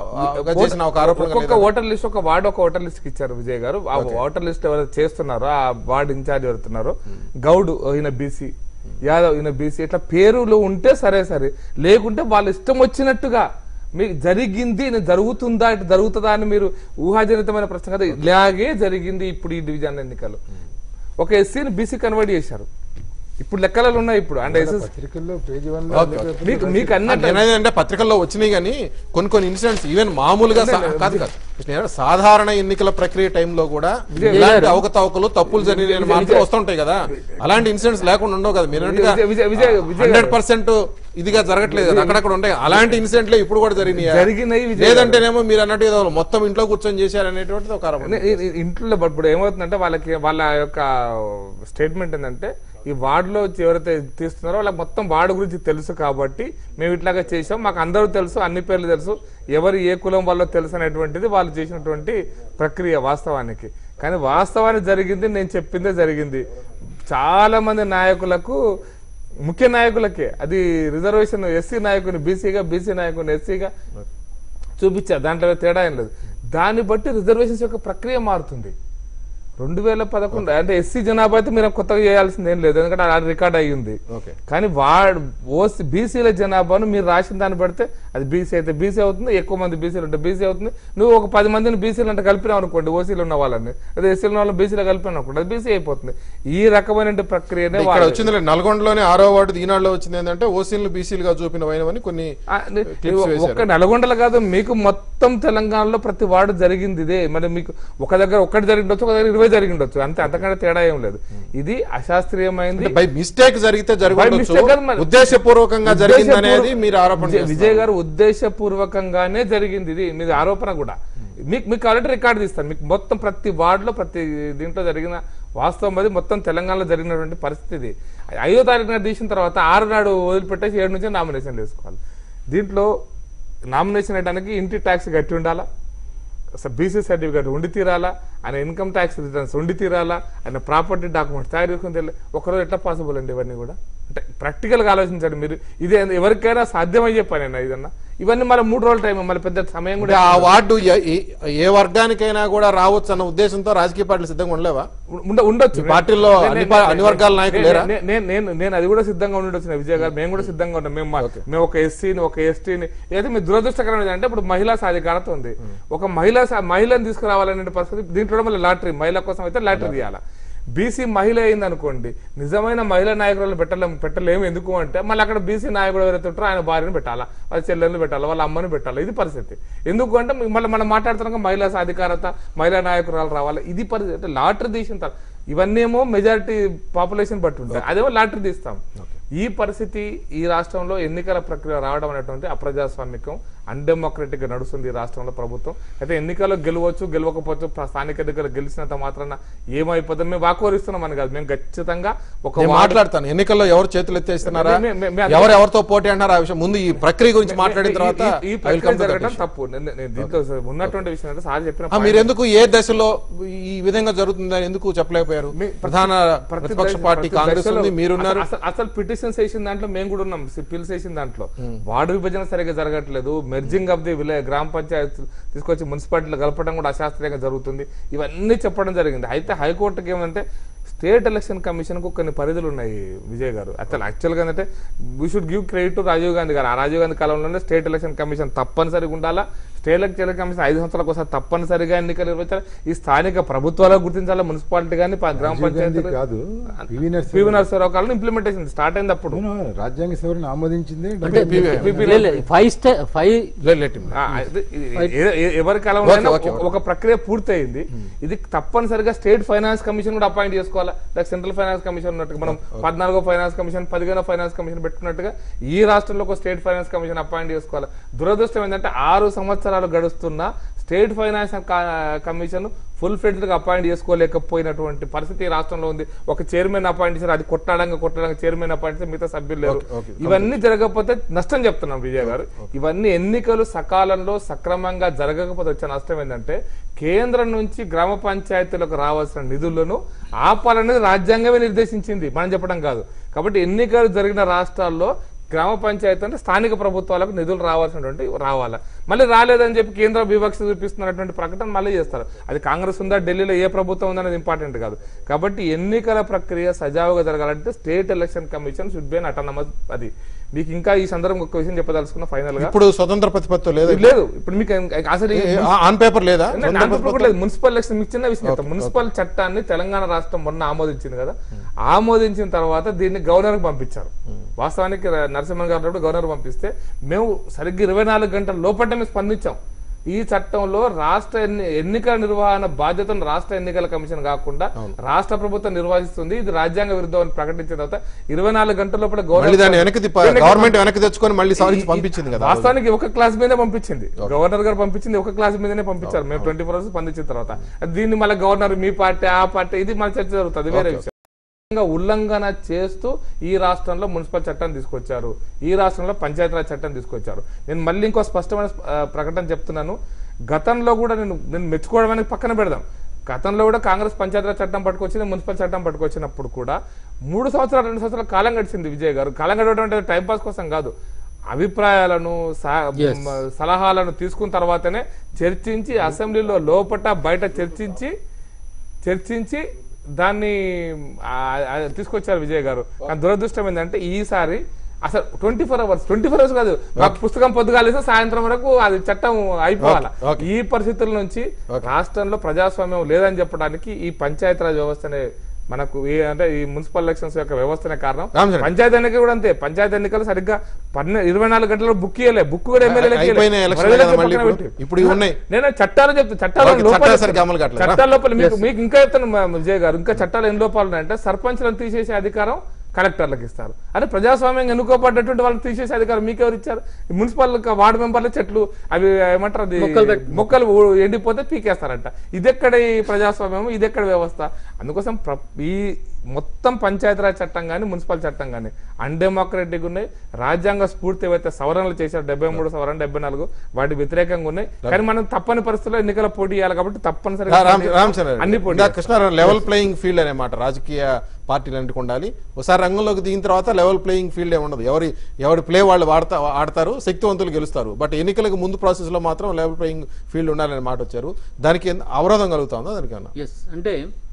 గా చేసిన ఒక ఆరోపణ ఒక్కొక్క కలగదా? ఓటర్ లిస్ట్ ఒక వార్డు ఒక ఓటర్ లిస్ట్ ఇచ్చారు విజయ్ గారు ఆ ఓటర్ లిస్ట్ ఎవరైతే చేస్తున్నారో ఆ వార్డు ఇన్ఛార్జ్ ఎవరుతున్నారో గౌడ్ ఈయన బీసీ యాదవ్ ఈయన బీసీ ఇట్లా పేరులు ఉంటే సరే సరే లేకుంటే వాళ్ళ ఇష్టం వచ్చినట్టుగా మీకు జరిగింది ఇది జరుగుతుందా ఇటు జరుగుతుందా అని మీరు ఊహాజనితమైన ప్రశ్న కదా ఇలాగే జరిగింది ఇప్పుడు ఈ డివిజన్ ఎన్నికలు ఒక ఎస్సీని బీసీ కన్వర్ట్ చేశారు ఇప్పుడు లెక్కలలో ఉన్నాయి ఇప్పుడు అంటే ఎస్ఎస్ పత్రికల్లో పేజీ వన్ మీకు మీకు అన్నట్టు నేనేది అంటే పత్రికల్లో వచ్చినాయి కానీ కొన్ని కొన్ని ఇన్సిడెంట్స్ ఈవెన్ మామూలుగా సా- కాదు కాదు కృష్ణ గారు, సాధారణ ఎన్నికల ప్రక్రియ టైంలో కూడా ఇలాంటి అవకతవకలు తప్పులు జరిగిన మాత్రం వస్తుంటాయి కదా అలాంటి ఇన్సిడెంట్స్ లేకుండా ఉండవు కదా మీరు విజయ్- విజయ్- విజయ్- విజయ్ గారు. హండ్రెడ్ పర్సెంట్ ఇదిగా జరగట్లేదు కదా అక్కడక్కడ ఉంటాయి అలాంటి ఇన్సిడెంట్లే ఇప్పుడు కూడా జరిగినాయి జరిగినాయి విజయ్ గారు. లేదంటేనేమో మీరు అన్నట్టు ఏదో మొత్తం ఇంట్లో కూర్చొని చేశారనేటువంటిది ఒక ఆరోపణ నే- ఈ- ఈ ఇంట్లో ఇప్పుడు ఏమవుతుందంటే వాళ్ళకి వాళ్ళ యొక్క స్టేట్మెంట్ ఏంటంటే ఈ వార్డులో వచ్చి ఎవరైతే తీస్తున్నారో వాళ్ళకి మొత్తం వార్డు గురించి తెలుసు కాబట్టి మేము ఇట్లాగా చేసాం మాకు అందరూ తెలుసు అన్ని పేర్లు తెలుసు ఎవరు ఏ కులం వాళ్ళో తెలుసు అనేటువంటిది వాళ్ళు చేసినటువంటి ప్రక్రియ వాస్తవానికి కానీ వాస్తవానికి జరిగింది నేను చెప్పిందే జరిగింది చాలా మంది నాయకులకు ముఖ్య నాయకులకే అది రిజర్వేషన్ ఎస్సీ నాయకుని బీసీగా బీసీ నాయకుని ఎస్సీగా చూపించారు దాంట్లో తేడా ఏం లేదు దాన్ని బట్టి రిజర్వేషన్స్ యొక్క ప్రక్రియ మారుతుంది రెండు వేల పదకొండు అంటే ఎస్సీ జనాభా అయితే మీరు కొత్తగా చేయాల్సింది ఏం లేదు ఎందుకంటే అది రికార్డ్ అయ్యింది ఓకే కానీ వాడు ఓసీ బీసీల జనాభాను మీరు రాసిన దాన్ని పెడితే అది బీసీ అయితే బీసీ అవుతుంది ఎక్కువ మంది బీసీలు ఉంటే బీసీ అవుతుంది నువ్వు ఒక పది మందిని బీసీలు అంటే కలిపినావు అనుకోండి ఓసీలు ఉన్న వాళ్ళని అదే ఎస్సీలు ఉన్న వాళ్ళని బీసీలో కలిపినావు అనుకోండి అది బీసీ అయిపోతుంది ఈ రకమైన ప్రక్రియనే ఇక్కడ వాళ్ళు- వచ్చింది నల్గొండలోనే ఆరో వార్డు ఈనాడులో వచ్చింది ఏంటంటే ఓసీలు బీసీలుగా చూపినవని కొన్ని ఆ, ని- clips వేశారు. ఒక్క నల్గొండలు కాదు మీకు మొత్తం తెలంగాణలో ప్రతి వార్డు జరిగింది ఇదే మరి మీకు ఒక దగ్గర ఒక్కటి జరిగిండొచ్చు ఒక దగ్గర ఇరవై జరిగిండొచ్చు అంతే అంతకంటే తేడా ఏం లేదు ఇది అశాస్త్రీయమైంది బై మిస్టేక్ జరిగితే By జరగవచ్చు mistake కాదు మరి. ఉద్దేశపూర్వకంగా జరిగింది అనేది మీరు ఆరోపణ విజయ్- చేస్తున్నారు. విజయ్ గారు ఉద్దేశపూర్వకంగానే జరిగింది ఇది మీది ఆరోపణ కూడా మీకు మీకు ఆల్రెడీ రికార్డు తీస్తాను మీకు మొత్తం ప్రతి వార్డులో ప్రతి దీంట్లో జరిగిన వాస్తవం అది మొత్తం తెలంగాణలో జరిగినటువంటి పరిస్థితి ఇది ఐదో తారీఖు నాడు తీసిన తర్వాత ఆరు నాడు వదిలిపెట్టేసి ఏడు నుంచి నామినేషన్ వేసుకోవాలి దీంట్లో నామినేషన్ వేయడానికి ఇంటి ట్యాక్స్ కట్టి ఉండాలా అసలు బీసీ సర్టిఫికేట్ ఉండి తీరాలా ఆయన ఇన్కమ్ ట్యాక్స్ రిటర్న్స్ ఉండి తీరాలా ఆయన ప్రాపర్టీ డాక్యుమెంట్స్ తయారు చేసుకుని తెలియదు ఒకరోజు ఎట్లా పాసిబుల్ అండి ఇవన్నీ కూడా అంటే ప్రాక్టికల్గా ఆలోచించండి మీరు ఇది ఎవరికైనా సాధ్యమయ్యే పనేనా ఇదన్నా ఇవన్నీ మళ్ళీ మూడు రోజుల టైం మళ్ళీ పెద్ద సమయం అంటే కూడా ఆ వార్డు ఏ- ఏ- ఏ వర్గానికైనా కూడా రావచ్చు అన్న ఉద్దేశంతో రాజకీయ పార్టీలు సిద్ధంగా ఉండలేవా ఉండ- ఉండొచ్చు ఈ పార్టీల్లో నే- అన్ని నే- పా- నే- అన్ని వర్గాల నాయకులు నే- లేరా? నే- నేను నేను నేను అది కూడా సిద్ధంగా ఉండొచ్చు విజయ్ గారు మేము కూడా సిద్ధంగా ఉన్నాం మేము మా- మేము ఒక ఎస్సీని ఒక ఎస్టీని అయితే మీ దురదృష్టకరం ఏంటంటే ఇప్పుడు మహిళా సాధికారత ఉంది ఒక మహిళా సా- మహిళను తీసుకురావాలనే పరిస్థితి దీంట్లో మళ్ళీ లాటరీ మహిళ కోసం అయితే లాటరీ తీయాలా బీసీ మహిళ అయింది అనుకోండి నిజమైన మహిళా నాయకులను పెట్టలేము పెట్టలేము ఎందుకు అంటే మళ్ళీ అక్కడ బీసీ నాయకుడు ఎవరైతే ఉంటారో ఆయన భార్యను పెట్టాలా వాళ్ళ చెల్లెల్ని పెట్టాలా వాళ్ళ అమ్మని పెట్టాలా ఇది పరిస్థితి ఎందుకు అంటే మళ్ళీ మనం మాట్లాడుతున్నాం మహిళా సాధికారత మహిళా నాయకురాలు రావాలి ఇది పరిస్థితి అంటే లాటరీ తీసిన తర్వాత ఇవన్నీ ఏమో మెజారిటీ పాపులేషన్ బట్టి ఉంటాయి అదేమో లాటరీ తీస్తాం ఈ పరిస్థితి ఈ రాష్ట్రంలో ఎన్నికల ప్రక్రియ రావడం అనేటువంటి అప్రజాస్వామికం అన్డెమోక్రటిక్ గా నడుస్తుంది ఈ రాష్ట్రంలో ప్రభుత్వం అయితే ఎన్నికల్లో గెలవచ్చు గెలవకపోవచ్చు ప్ర- స్థానిక ఎన్నికలు గెలిచినంత మాత్రాన ఏమైపోతుంది మేము వాకోరిస్తున్నాం అని కాదు మేము ఖచ్చితంగా ఒక నేను వార్డు- మాట్లాడతాను ఎన్నికల్లో ఎవరు చేతులు ఎత్తేస్తున్నారా మే- మే- మే- ఎవరు ఎవరితో పోటీ అంటారు ఆ విషయం ముందు ఈ ప్రక్రియ గురించి మాట్లాడిన ఈ- తర్వాత ఈ- ఈ I will ప్రక్రియ come to that జరగడం issue. తప్పు నేను- నేను దీంట్లో ఉన్నటువంటి విషయం అంటే సార్ చెప్పిన ఆ, point మీరు ఎందుకు ఏ దశలో ఈ విధంగా జరుగుతుందని ఎందుకు చెప్పలేకపోయారు మీ- ప్రధాన ప్రతి ప్రతిపక్ష దశ- పార్టీ ప్రతి కాంగ్రెస్ దశలో ఉంది మీరున్నారు అసలు- అసలు పిటిషన్స్ వేసిన దాంట్లో మేము కూడా ఉన్నాం పిల్స్ వేసిన దాంట్లో వార్డు విభజన సరిగా జరగట్లేదు మెర్జింగ్ ఆఫ్ ది విలేజ్ గ్రామ పంచాయత్ తీసుకొచ్చి మున్సిపాలిటీలు కలపడం కూడా అశాస్త్రీయంగా జరుగుతుంది ఇవన్నీ చెప్పడం జరిగింది అయితే హైకోర్టుకి ఏమంటే స్టేట్ ఎలక్షన్ కమిషన్ కు కొన్ని పరిధులు ఉన్నాయి విజయ్ గారు అసలు యాక్చువల్గా ఏంటంటే we should give credit to Rajiv Gandhi గారు ఆ రాజీవ్ గాంధీ కాలంలోనే స్టేట్ ఎలక్షన్ కమిషన్ తప్పనిసరిగా ఉండాలా స్టేట్ ఎలక్షన్ కమిషన్ ఐదు సంవత్సరాలకు ఒకసారి తప్పనిసరిగా ఎన్నికలు నిర్వహించాలి ఈ స్థానిక ప్రభుత్వాలకు గుర్తించాలా మున్సిపాలిటీ కానీ గ్రామ రాజీవ్ గాంధీ పంచాయతీ కాదు పివి నరసింహ పివి నరసింహరావు కాలంలో ఇంప్లిమెంటేషన్ స్టార్ట్ అయింది అప్పుడు అవును, రాజ్యాంగ సవరణ ఆమోదించింది అంటే లేదు, five stay five Let- let him. ఆ, ఇది- ఇది- ఏ- ఏ- ఎవరి కాలంలో అయినా ఓకే, ఒక- ఒక ప్రక్రియ పూర్తయింది ఇది తప్పనిసరిగా స్టేట్ ఫైనాన్స్ కమిషన్ కూడా అపాయింట్ చేసుకోవాలా లైక్ సెంట్రల్ ఫైనాన్స్ కమిషన్ ఉన్నట్టుగా మనం పద్నాలుగో ఫైనాన్స్ కమిషన్ పదిహేనో ఫైనాన్స్ కమిషన్ పెట్టుకున్నట్టుగా ఈ రాష్ట్రంలో ఒక స్టేట్ ఫైనాన్స్ కమిషన్ అపాయింట్ చేసుకోవాలి దురదృష్టం ఏంటంటే ఆరు సంవత్సరాలు గడుస్తున్న స్టేట్ ఫైనాన్స్ క- కమిషన్ ఫుల్ ఫ్లెడ్జ్ గా అపాయింట్ చేసుకోలేకపోయినటువంటి పరిస్థితి ఈ రాష్ట్రంలో ఉంది ఒక చైర్మన్ అపాయింట్ చేశారు అది కొట్టడంగా కొట్టడంగా చైర్మన్ అపాయింట్ చేస్తే మిగతా సభ్యులు లేరు ఓకే, ఓకే. ఇవన్నీ జరగకపోతే నష్టం చెప్తున్నాం విజయ్ గారు ఇవన్నీ ఎన్నికలు సకాలంలో సక్రమంగా జరగకపోతే వచ్చే నష్టం ఏంటంటే కేంద్రం నుంచి గ్రామ పంచాయతీలకు రావాల్సిన నిధులను ఆపాలనేది రాజ్యాంగమే నిర్దేశించింది మనం చెప్పడం కాదు కాబట్టి ఎన్నికలు జరిగిన రాష్ట్రాల్లో గ్రామ పంచాయతీ అంటే స్థానిక ప్రభుత్వాలకు నిధులు రావాల్సినటువంటి రావాలా మళ్ళీ రాలేదని చెప్పి కేంద్ర వివక్ష చూపిస్తున్నటువంటి ప్రకటన మళ్ళీ చేస్తారు అది కాంగ్రెస్ ఉందా ఢిల్లీలో ఏ ప్రభుత్వం ఉందనేది ఇంపార్టెంట్ కాదు కాబట్టి ఎన్నికల ప్రక్రియ సజావుగా జరగాలంటే state election commission should be autonomous అది మీకు ఇంకా ఈ సందర్భం ఒక విషయం చెప్పదలుచుకున్న ఫైనల్ గా ఇప్పుడు స్వతంత్ర ప్రతిపత్తి లేదా లేదు ఇప్పుడు మీకు అసలు ఈ ఆన్ పేపర్ లేదా నేను అనుకోవట్లేదు మున్సిపల్ ఎలక్షన్ మీకు చిన్న విషయం చెప్తాను మున్సిపల్ చట్టాన్ని తెలంగాణ రాష్ట్రం మొన్న ఆమోదించింది కదా ఆమోదించిన తర్వాత దీన్ని గవర్నర్కి పంపించారు వాస్తవానికి నరసింహన్ గారు గవర్నర్ పంపిస్తే మేము సరిగ్గా ఇరవై నాలుగు గంటల లోపల మేము స్పందించాం ఈ చట్టంలో రాష్ట్ర ఎన్ని ఎన్నికల నిర్వహణ బాధ్యతను రాష్ట్ర ఎన్నికల కమిషన్ కాకుండా రాష్ట్ర ప్రభుత్వం నిర్వహిస్తుంది ఇది రాజ్యాంగ విరుద్ధం అని ప్రకటించిన తర్వాత ఇరవై నాలుగు గంటల లోపల మళ్ళీ దాన్ని వెనక్కి తిప్ప వెనక్కి గవర్నమెంట్ వెనక్కి తెచ్చుకొని మళ్ళీ సవరించి ఈ- ఈ- పంపించింది కదా వాస్తవానికి ఒక క్లాస్ మీదే పంపించింది గవర్నర్ గారు పంపించింది ఒక క్లాస్ మీదనే పంపించారు మేము ట్వంటీ ఫోర్ అవర్స్ స్పందించిన తర్వాత దీన్ని మళ్ళీ గవర్నర్ మీ పార్టీ ఆ పార్టీ ఇది మన చర్చ జరుగుతుంది వేరే విషయం రాజ్యాంగ ఉల్లంఘన చేస్తూ ఈ రాష్ట్రంలో మున్సిపల్ చట్టం తీసుకొచ్చారు ఈ రాష్ట్రంలో పంచాయతీరాజ్ చట్టం తీసుకొచ్చారు నేను మళ్ళీ ఇంకో స్పష్టమైన ఆ, ప్రకటన చెప్తున్నాను గతంలో కూడా నేను నేను మెచ్చుకోవడం అనేది పక్కన పెడదాం గతంలో కూడా కాంగ్రెస్ పంచాయతీరాజ్ చట్టం పట్టుకొచ్చింది మున్సిపల్ చట్టం పట్టుకొచ్చినప్పుడు కూడా మూడు సంవత్సరాలు రెండు సంవత్సరాల కాలం గడిచింది విజయ్ గారు కాలం గడవడం అంటే టైం పాస్ కోసం కాదు అభిప్రాయాలను సా- Yes. మ- సలహాలను తీసుకున్న తర్వాతనే చర్చించి అసెంబ్లీలో లోపట బయట చర్చించి చర్చించి దాన్ని ఆ, ఆ, తీసుకొచ్చారు విజయ్ గారు కానీ దురదృష్టం ఏంటంటే ఈసారి అసలు twenty four hours twenty four hours కాదు మాకు పుస్తకం పొద్దుగాలేస్తే సాయంత్రం వరకు అది చట్టం అయిపోవాలి Okay, okay. ఈ పరిస్థితుల నుంచి రాష్ట్రంలో ప్రజాస్వామ్యం లేదని చెప్పడానికి ఈ పంచాయతీరాజ్ వ్యవస్థనే మనకు ఈ అంటే ఈ మున్సిపల్ ఎలక్షన్స్ యొక్క వ్యవస్థనే కారణం రామచంద్ర. పంచాయతీ ఎన్నికలు కూడా అంతే పంచాయతీ ఎన్నికలు సరిగ్గా పన్నె ఇరవై నాలుగు గంటల్లో బుక్ ఇయ్యలే బుక్ కూడా ఎమ్మెల్యేలకి ఇయ్యలే. అయిపోయిన ఎలక్షన్ ప్రజలకే కదా మళ్ళీ పక్కన ఇప్పుడు? పెట్టి. ఇప్పుడు ఇవి ఉన్నాయి. నేను చట్టాలు చెప్తా చట్టాల ఓకే, లోపల చట్టాలు సరిగ్గా అమలు కావట్లేదా? చట్టాల లోపల మీకు మీకు ఇంకా చెప్తాను మా- విజయ్ గారు ఇంకా చట్టాలు ఎన్ని లోపాలు ఉన్నాయంటే సర్పంచ్లను తీసేసే అధికారం కలెక్టర్లకు ఇస్తారు అదే ప్రజాస్వామ్యం ఎన్నుకోబడ్డటువంటి వాళ్ళని తీసేసే అధికారం మీకు ఎవరు ఇచ్చారు ఈ మున్సిపల్ వార్డు మెంబర్ల చెట్లు అవి ఏమంటారు అది మొక్కలు పెట్టు- మొక్కలు ఊ- ఎండిపోతే పీకేస్తారంట ఇదెక్కడ ఈ ప్రజాస్వామ్యం ఇదెక్కడ వ్యవస్థ అందుకోసం ప్ర- ఈ మొత్తం పంచాయతీరాజ్ చట్టం కానీ మున్సిపల్ చట్టం కానీ అన్డెమోక్రటిక్ ఉన్నాయి రాజ్యాంగ స్ఫూర్తి ఏవైతే సవరణలు చేశారు డెబ్బై మూడు సవరణ డెబ్బై నాలుగు వాటి వ్యతిరేకంగా ఉన్నాయి కానీ మనం తప్పని పరిస్థితుల్లో ఎన్నికల పోటీ చేయాలి కాబట్టి తప్పనిసరిగా రామ్ రామచంద్ర అన్ని పోటీ ఇందాక కృష్ణారావు లెవెల్ ప్లేయింగ్ ఫీల్డ్ అనే మాట రాజకీయ పార్టీలన్నిటికి ఉండాలి ఒకసారి రంగంలోకి దిగిన తర్వాత లెవెల్ ప్లేయింగ్ ఫీల్డ్ ఏ ఉండదు ఎవరి ఎవరి ప్లే వాళ్ళు వాడతా ఆడతారు శక్తివంతులు గెలుస్తారు బట్ ఎన్నికలకు ముందు ప్రాసెస్ లో మాత్రం లెవెల్ ప్లేయింగ్ ఫీల్డ్ ఉండాలనే మాట వచ్చారు దానికి ఎంత- అవరోధం కలుగుతుందా దానికన్నా ఎస్ అంటే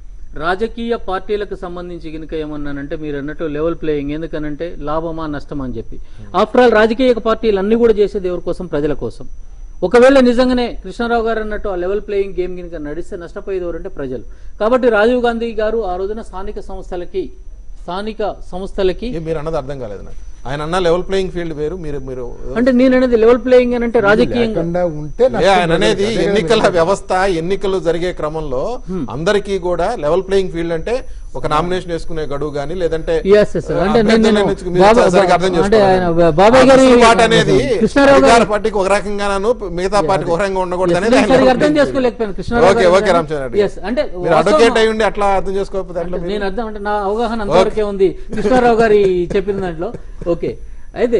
రాజకీయ పార్టీలకు సంబంధించి కనుక ఏమన్నానంటే మీరు అన్నట్టు లెవెల్ ప్లేయింగ్ ఎందుకనంటే లాభమా నష్టమా అని చెప్పి ఆఫ్టర్ ఆల్ రాజకీయ పార్టీలు అన్ని కూడా చేసేది ఎవరి కోసం ప్రజల కోసం ఒకవేళ నిజంగానే కృష్ణారావు గారు అన్నట్టు ఆ లెవెల్ ప్లేయింగ్ గేమ్ కనుక నడిస్తే నష్టపోయేది ఎవరంటే ప్రజలు కాబట్టి రాజీవ్ గాంధీ గారు ఆ రోజున స్థానిక సంస్థలకి స్థానిక సంస్థలకి ఏ మీరు అన్నది అర్థం కాలేదు నాకు ఆయన అన్న లెవెల్ ప్లేయింగ్ ఫీల్డ్ వేరు మీరు మీరు అంటే నేను అనేది లెవెల్ ప్లేయింగ్ అని అంటే రాజకీయంగా లేకుండా ఉంటే ఏ నష్టం ఆయన అనేది జరుగుతుంది. అదే కదా ఎన్నికల మీరు వ్యవస్థ ఎన్నికలు జరిగే క్రమంలో అందరికీ కూడా లెవెల్ ప్లేయింగ్ ఫీల్డ్ అంటే ఒక నామినేషన్ వేసుకునే గడువు గానీ లేదంటే Yes, yes, sir. అంటే నేను- అభ్యర్థులను నేను ఎన్నుకు- మీరు బాబా- సరిగ్గా అర్థం అంటే చేసుకోవాలి. ఆయన బా- బాబాయ్ ఆ గారి- వెసులుబాటు అనేది కృష్ణారావు గారి- అధికార పార్టీకి ఒక రకంగాను మిగతా పార్టీకి ఒక రకంగా ఉండకూడదు అనేది నేను ఆయన సరిగ్గా level అర్థం playing చేసుకోలేకపోయాను field. కృష్ణారావు ఓకే గారు ఓకే కానీ- రామచంద్ర రెడ్డి. Yes, అంటే మీరు వాస్తవం- అడ్వకేట్ అయి ఉండి అట్లా అర్థం చేసుకోకపోతే అట్లా అంటే మీరు- నేను అర్థం అంటే నా అవగాహన అంతవరకే ఉంది కృష్ణారావు గారి చెప్పిన దాంట్లో ఓకే అయితే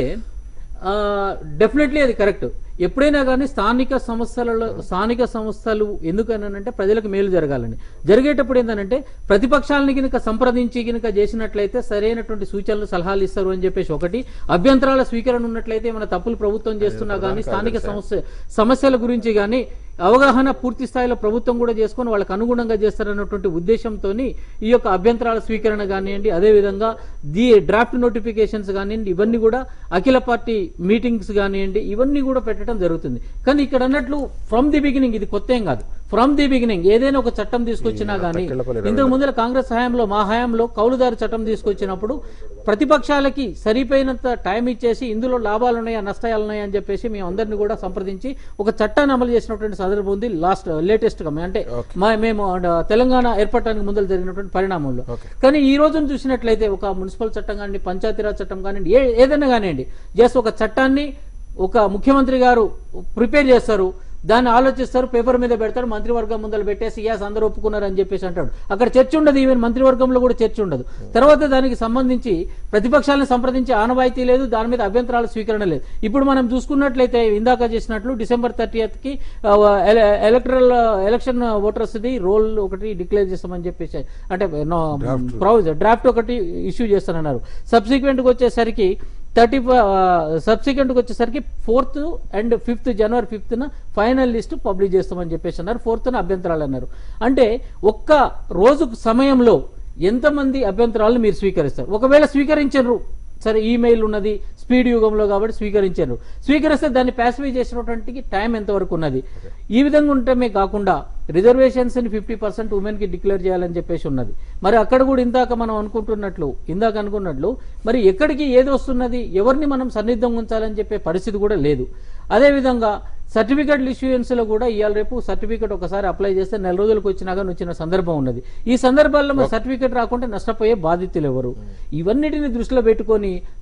డెఫినెట్లీ అది కరెక్ట్ ఎప్పుడైనా కానీ స్థానిక సంస్థలలో స్థానిక సంస్థలు ఎందుకనంటే ప్రజలకు మేలు జరగాలని జరిగేటప్పుడు ఏంటంటే ప్రతిపక్షాలని కనుక సంప్రదించి కనుక చేసినట్లయితే సరైనటువంటి సూచనలు సలహాలు ఇస్తారు అని చెప్పేసి ఒకటి అభ్యంతరాల స్వీకరణ ఉన్నట్లయితే ఏమైనా తప్పులు ప్రభుత్వం చేస్తున్నా కానీ స్థానిక సమస్య సమస్యల గురించి కానీ అవగాహన పూర్తి స్థాయిలో ప్రభుత్వం కూడా చేసుకొని వాళ్ళకి అనుగుణంగా చేస్తారన్నటువంటి ఉద్దేశంతో ఈ యొక్క అభ్యంతరాల స్వీకరణ కానివ్వండి అదేవిధంగా ది డ్రాఫ్ట్ నోటిఫికేషన్స్ కానివ్వండి ఇవన్నీ కూడా అఖిల పార్టీ మీటింగ్స్ కానివ్వండి ఇవన్నీ కూడా పెట్టడం జరుగుతుంది కానీ ఇక్కడ అన్నట్లు ఫ్రమ్ ది బిగినింగ్ ఇది కొత్త ఏం కాదు ఫ్రమ్ ది బిగినింగ్ ఏదైనా ఒక చట్టం తీసుకొచ్చినా కానీ ఇంతకు ముందర కాంగ్రెస్ హయాంలో మా హయాంలో కౌలుదారు చట్టం తీసుకొచ్చినప్పుడు ప్రతిపక్షాలకి సరిపోయినంత టైం ఇచ్చేసి ఇందులో లాభాలు ఉన్నాయా నష్టాలు ఉన్నాయా అని చెప్పేసి మేము అందరిని కూడా సంప్రదించి ఒక చట్టాన్ని అమలు చేసినటువంటి సందర్భం ఉంది లాస్ట్ లేటెస్ట్ గా అంటే మా మేము ఆ, తెలంగాణ ఏర్పడటానికి ముందర జరిగినటువంటి పరిణామంలో కానీ ఈ రోజున చూసినట్లయితే ఒక మున్సిపల్ చట్టం కానీ పంచాయతీరాజ్ చట్టం కానివ్వండి ఏ ఏదైనా కానివ్వండి జస్ట్ ఒక చట్టాన్ని ఒక ముఖ్యమంత్రి గారు ప్రిపేర్ చేస్తారు దాన్ని ఆలోచిస్తారు పేపర్ మీద పెడతారు మంత్రివర్గం ముందర పెట్టేసి యాస్ అందరూ ఒప్పుకున్నారు అని చెప్పేసి అంటాడు అక్కడ చర్చ ఉండదు ఈవెన్ మంత్రివర్గంలో కూడా చర్చ ఉండదు తర్వాత దానికి సంబంధించి ప్రతిపక్షాలను సంప్రదించి ఆనవాయితీ లేదు దాని మీద అభ్యంతరాల స్వీకరణ లేదు ఇప్పుడు మనం చూసుకున్నట్లయితే ఇందాక చేసినట్లు డిసెంబర్ థర్టీయత్ కి electoral election voters the roll ఒకటి డిక్లేర్ చేస్తామని చెప్పేసి అంటే డ్రాఫ్ట్ ఒకటి ఇష్యూ చేస్తానన్నారు సబ్సిక్వెంట్ గా వచ్చేసరికి థర్టీ సబ్సిక్వెంట్కి వచ్చేసరికి ఫోర్త్ అండ్ ఫిఫ్త్ జనవరి ఫిఫ్త్న ఫైనల్ లిస్ట్ పబ్లిష్ చేస్తామని చెప్పేసి అన్నారు ఫోర్త్న అభ్యంతరాలు అన్నారు అంటే ఒక్క రోజు సమయంలో ఎంతమంది అభ్యంతరాలను మీరు స్వీకరిస్తారు ఒకవేళ స్వీకరించరు సరే ఈమెయిల్ ఉన్నది స్పీడ్ యుగంలో కాబట్టి స్వీకరించారు స్వీకరిస్తే దాన్ని ప్యాసిఫై చేసినటువంటి టైం ఎంతవరకు ఉన్నది ఈ విధంగా ఉంటమే కాకుండా రిజర్వేషన్స్ ని ఫిఫ్టీ పర్సెంట్ ఉమెన్ కి డిక్లేర్ చేయాలని చెప్పేసి ఉన్నది మరి అక్కడ కూడా ఇందాక మనం అనుకుంటున్నట్లు ఇందాక అనుకున్నట్లు మరి ఎక్కడికి ఏది వస్తున్నది ఎవరిని మనం సన్నిద్ధంగా ఉంచాలని చెప్పే పరిస్థితి కూడా లేదు అదేవిధంగా సర్టిఫికేట్ ఇష్యూయన్స్ లో కూడా ఇవాళ రేపు సర్టిఫికేట్ ఒకసారి అప్లై చేస్తే నెల రోజులకు వచ్చినాక వచ్చిన సందర్భం ఉన్నది ఈ సందర్భాల్లో మరి సర్టిఫికేట్ రాకుంటే నష్టపోయే బాధితులు ఎవరు ఇవన్నిటిని దృష్టిలో పెట్టుకొని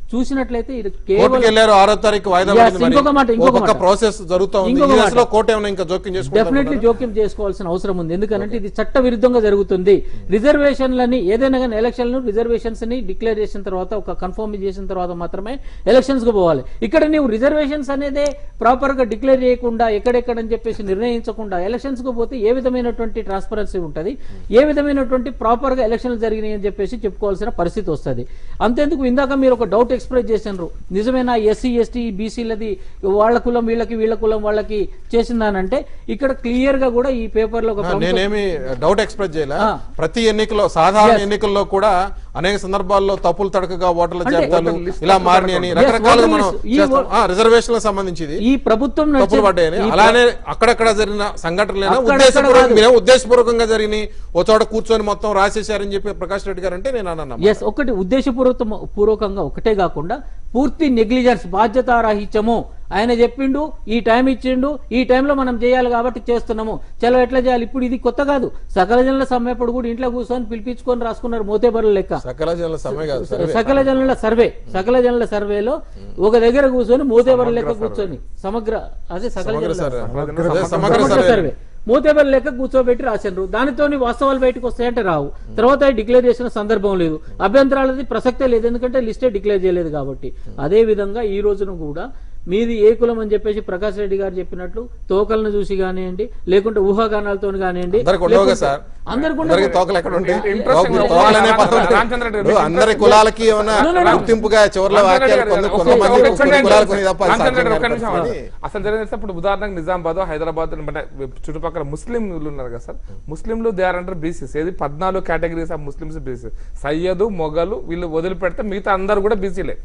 చూసినట్లయితే ఇది కోర్టుకి కేవలం వెళ్ళారు ఆరో తారీఖు వాయిదా Yes, పడింది మరి. ఇంకొక మాట, ఇంకొక ఒక్కొక్క మాట. ప్రాసెస్ జరుగుతూ ఉంది ఇంకొక ఈ మాట. దశలో కోర్టు ఏమైనా ఇంకా జోక్యం డెఫినెట్లీ చేసుకుంటారు జోక్యం చేసుకోవాల్సిన అవసరం ఉంది ఎందుకంటే ఇది చట్ట విరుద్ధంగా జరుగుతుంది రిజర్వేషన్లని ఏదైనా కానీ ఎలక్షన్లు రిజర్వేషన్స్ ని డిక్లేర్ చేసిన తర్వాత ఒక కన్ఫర్మ్ చేసిన తర్వాత మాత్రమే ఎలక్షన్స్ కు పోవాలి ఇక్కడ నీవు రిజర్వేషన్స్ అనేదే ప్రాపర్ గా డిక్లేర్ చేయకుండా ఎక్కడెక్కడని చెప్పేసి నిర్ణయించకుండా ఎలక్షన్స్ కు పోతే ఏ విధమైనటువంటి ట్రాన్స్పరెన్సీ ఉంటుంది ఏ విధమైనటువంటి ప్రాపర్ గా ఎలక్షన్లు జరిగినాయి అని చెప్పేసి చెప్పుకోవాల్సిన పరిస్థితి వస్తుంది అంతేందుకు ఇందాక మీరు ఒక డౌట్ ఎక్స్ప్రెస్ చేసినారు నిజమేనా ఎస్సీ ఎస్టీ బీసీలది వాళ్ళ కులం వీళ్ళకి వీళ్ళ కులం వాళ్ళకి చేసిందానంటే ఇక్కడ క్లియర్ గా కూడా ఈ పేపర్ లో ఒక ఆ, ప్రముఖ- నేనేమి డౌట్ ఎక్స్ప్రెస్ చేయలే ఆ. ప్రతి ఎన్నికలో సాధారణ Yes. ఎన్నికల్లో కూడా అనేక సందర్భాల్లో తప్పులు తడకగా ఓటర్ల అంటే జాబితాలు ఓటర్ లిస్ట్ ఇలా తప్పులు మారినాయని Yes, రకరకాలుగా ఓటర్ మనం లిస్ట్. ఈ చేస్తాం. ఓ- ఆ, రిజర్వేషన్లకు సంబంధించి ఈ ప్రభుత్వం తప్పులు నడిచే- పడ్డాయని ఈ ప్ర- అలానే అక్కడక్కడ జరిగిన సంఘటనలైనా అక్కడక్కడ ఉద్దేశపూర్వకంగా కాదు. మీరేమో ఉద్దేశపూర్వకంగా జరిగినాయి ఓ చోట కూర్చొని మొత్తం రాసేశారని చెప్పి ప్రకాష్ రెడ్డి గారు అంటే నేను అన్నాను ఎస్ ఒకటి ఉద్దేశపూర్వక పూర్వకంగా ఒకటే కాకుండా పూర్తి నెగ్లిజెన్స్ బాధ్యతారాహిత్యము ఆయన చెప్పిండు ఈ టైం ఇచ్చిండు ఈ టైంలో మనం చేయాలి కాబట్టి చేస్తున్నాము చలో ఎట్లా చేయాలి ఇప్పుడు ఇది కొత్త కాదు సకల జనుల సమ్మెప్పుడు కూడా ఇంట్లో కూర్చొని పిలిపించుకొని రాసుకున్నారు మోతేబర్ల లెక్క సకల జనుల సమ్మె కాదు సర్వే. సకల జనుల సర్వే సకల జనుల సర్వేలో ఒక దగ్గర కూర్చొని మోతేబర్ల లెక్క కూర్చొని సమగ్ర అదే సకల సమగ్ర జనుల సర్వే. సమగ్ర అదే సమగ్ర సమగ్ర సర్వే సర్వే మూతేబల్ లెక్క కూర్చోబెట్టి రాసిండ్రు దానితో వాస్తవాలు బయటకు వస్తాయంటే రావు తర్వాత డిక్లేర్ చేసిన సందర్భం లేదు అభ్యంతరాలది ప్రసక్తే లేదు ఎందుకంటే లిస్టే డిక్లేర్ చేయలేదు కాబట్టి అదే విధంగా ఈ రోజున కూడా మీది ఏ కులం అని చెప్పేసి ప్రకాష్ రెడ్డి గారు చెప్పినట్లు తోకలను చూసి కానివ్వండి లేకుంటే ఊహాగానాలతో కానివ్వండి అందరికి ఉండవుగా లేకుంటే- సార్ అందరికి అందరికి ఉండవు. తోకలు ఎక్కడ ఉంటాయి Interesting. తోకలు- తోకలనే పదం ఉంది. రామచంద్ర రెడ్డి ఇప్పుడు అందరి కులాలకి ఏమైనా No, no, no. గుర్తింపుగా చివరిలో రామచంద్ర వాక్యాలు రెడ్డి కొన్ని గారు, కొంతమంది ఒక- ఒక కొన్ని నిమిషం కులాలకు కొన్ని తప్ప అది రామచంద్ర సాధ్యం రెడ్డి, ఒక్క కాని నిమిషం పరిస్థితి. ఆగండి. అసలు జరిగితే ఇప్పుడు ఉదాహరణకు నిజామాబాద్ హైదరాబాద్ అంటే చుట్టుపక్కల ముస్లింలు ఉన్నారు కదా సార్ ముస్లింలు దే ఆర్ అండర్ బీసీస్ ఏది పద్నాలుగు categories of Muslims BC Syed Mughal వీళ్ళు వదిలిపెడితే మిగతా అందరు కూడా బీసీలే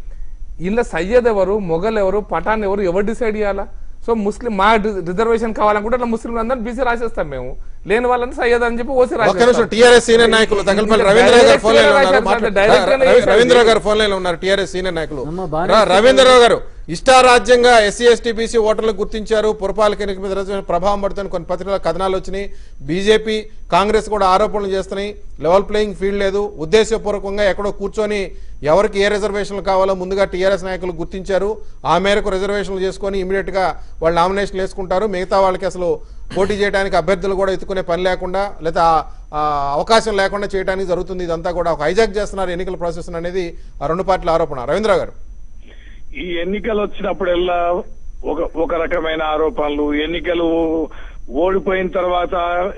ఇలా సయ్యద్ ఎవరు మొగల్ ఎవరు పఠాన్ ఎవరు ఎవరు డిసైడ్ చేయాలా సో ముస్లిం మా రిజర్వేషన్ కావాలనుకుంటే అట్లా ముస్లింలు అందరూ బీసీ రాసేస్తాం మేము లేని వాళ్ళని సయ్యద్ అని చెప్పి ఓసీ ఒక్క నిమిషం టీఆర్ఎస్ సీనియర్ నాయకులు తగలపల్లి రవీంద్ర గారు ఫోన్ లైన్ ఉన్నారు మాట్లా- Direct గానే రవి- చేశారు. రవీంద్ర గారు ఫోన్ లైన్ ఉన్నారు టీఆర్ఎస్ సీనియర్ నాయకులు అమ్మ, బాగానే రా- రవీంద్రరావు గారు ఇష్టారాజ్యంగా ఎస్సీ ఎస్టీ బీసీ ఓటర్లు గుర్తించారు పురపాలక ఎన్నిక మీద రిజర్వేషన్ ప్రభావం పడుతుంది కొన్ని పత్రికల కథనాలు వచ్చినాయి బీజేపీ కాంగ్రెస్ కూడా ఆరోపణలు చేస్తున్నాయి లెవెల్ ప్లేయింగ్ ఫీల్డ్ లేదు ఉద్దేశపూర్వకంగా ఎక్కడో కూర్చొని ఎవరికి ఏ రిజర్వేషన్లు కావాలో ముందుగా టీఆర్ఎస్ నాయకులు గుర్తించారు ఆ మేరకు రిజర్వేషన్లు చేసుకొని ఇమీడియట్ గా వాళ్ళు నామినేషన్లు వేసుకుంటారు మిగతా వాళ్ళకి అసలు పోటీ చేయడానికి అభ్యర్థులు కూడా ఎత్తుకునే పని లేకుండా లేదా ఆ- ఆ అవకాశం లేకుండా చేయడానికి జరుగుతుంది ఇదంతా కూడా ఒక హైజాక్ చేస్తున్నారు ఎన్నికల ప్రాసెస్ అనేది ఆ రెండు పార్టీల ఆరోపణ రవీంద్ర గారు ఈ ఎన్నికలు వచ్చినప్పుడల్లా ఒక ఒక రకమైన ఆరోపణలు ఎన్నికలు ఓడిపోయిన తర్వాత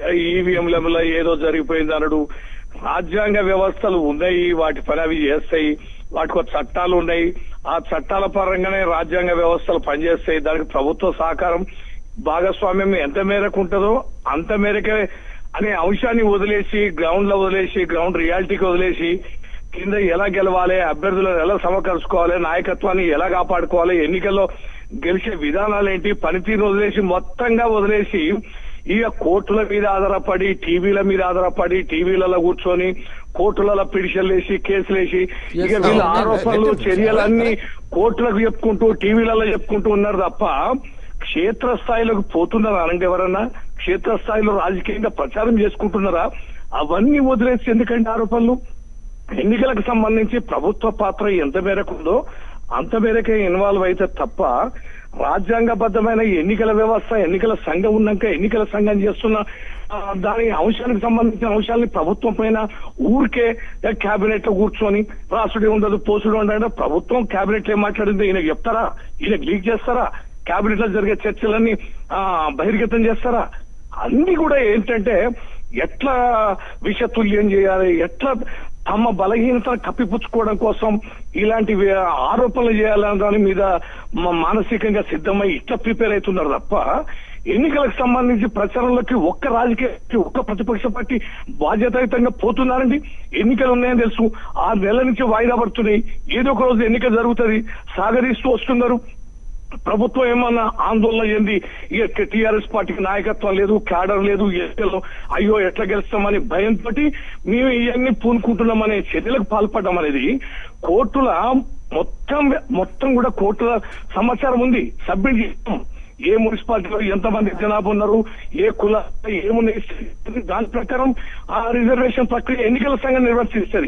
ఈవీఎంల ఏదో జరిగిపోయింది అనడు రాజ్యాంగ వ్యవస్థలు ఉన్నాయి వాటి పని అవి చేస్తాయి వాటికి ఒక చట్టాలు ఉన్నాయి ఆ చట్టాల పరంగానే రాజ్యాంగ వ్యవస్థలు పనిచేస్తాయి దానికి ప్రభుత్వ సహకారం భాగస్వామ్యం ఎంత మేరకు ఉంటుందో అంత మేరకే అనే అంశాన్ని వదిలేసి గ్రౌండ్ లో వదిలేసి గ్రౌండ్ రియాలిటీకి వదిలేసి కింద ఎలా గెలవాలి అభ్యర్థులను ఎలా సమకర్చుకోవాలి నాయకత్వాన్ని ఎలా కాపాడుకోవాలి ఎన్నికల్లో గెలిచే విధానాలు ఏంటి పనితీరు వదిలేసి మొత్తంగా వదిలేసి ఇక కోర్టుల మీద ఆధారపడి టీవీల మీద ఆధారపడి టీవీలలో కూర్చొని కోర్టులలో పిటిషన్లు వేసి కేసులు వేసి ఇక Yes, వీళ్ళ sir. ఆరోపణలు చర్యలన్నీ కోర్టులకు చెప్పుకుంటూ టీవీలలో చెప్పుకుంటూ ఉన్నారు తప్ప క్షేత్రస్థాయిలోకి పోతున్నారా అనండి ఎవరన్నా క్షేత్రస్థాయిలో రాజకీయంగా ప్రచారం చేసుకుంటున్నారా అవన్నీ వదిలేసి ఎందుకంటే ఆరోపణలు ఎన్నికలకు సంబంధించి ప్రభుత్వ పాత్ర ఎంత మేరకు ఉందో అంత మేరకే ఇన్వాల్వ్ అయితే తప్ప రాజ్యాంగబద్ధమైన ఎన్నికల వ్యవస్థ ఎన్నికల సంఘం ఉన్నాక ఎన్నికల సంఘం చేస్తున్న ఆ, దాని అంశానికి సంబంధించిన అంశాలని ప్రభుత్వం పైన ఊరికే కేబినెట్ లో కూర్చొని రాసుడే ఉండదు పోసుడే ఉండదు ప్రభుత్వం కేబినెట్ లో ఏం మాట్లాడింది ఈయన చెప్తారా ఈయన లీక్ చేస్తారా కేబినెట్ లో జరిగే చర్చలన్నీ ఆ, బహిర్గతం చేస్తారా అన్ని కూడా ఏంటంటే ఎట్లా విషతుల్యం చేయాలి ఎట్లా తమ బలహీనతను కప్పిపుచ్చుకోవడం కోసం ఇలాంటి వే- ఆరోపణలు చేయాలనే దాని మీద మ- మానసికంగా సిద్ధమై ఇట్లా ప్రిపేర్ అవుతున్నారు తప్ప ఎన్నికలకు సంబంధించి ప్రచారంలోకి ఒక్క రాజకీయ పార్టీ, ఒక్క ప్రతిపక్ష పార్టీ బాధ్యతాయుతంగా పోతున్నారండి ఎన్నికలు ఉన్నాయని తెలుసు ఆ నెల నుంచి వాయిదా పడుతున్నాయి ఏదో ఒక రోజు ఎన్నిక జరుగుతుంది సాగరిస్తూ వస్తున్నారు ప్రభుత్వం ఏమన్నా ఆందోళన చెంది ఇక టీఆర్ఎస్ పార్టీకి నాయకత్వం లేదు క్యాడర్ లేదు ఎన్నికల్లో అయ్యో ఎట్లా గెలుస్తామని భయంతో మేము ఇవన్నీ పూనుకుంటున్నామనే చర్యలకు పాల్పడడం అనేది కోర్టుల మొత్తం మొత్తం కూడా కోర్టుల సమాచారం ఉంది సబ్మిట్ చేస్తాం ఏ మున్సిపాలిటీలో ఎంతమంది జనాభా ఉన్నారు ఏ కుల ఏమున్నాయి దాని ప్రకారం ఆ రిజర్వేషన్ ప్రక్రియ ఎన్నికల సంఘం నిర్వర్తిస్తుంది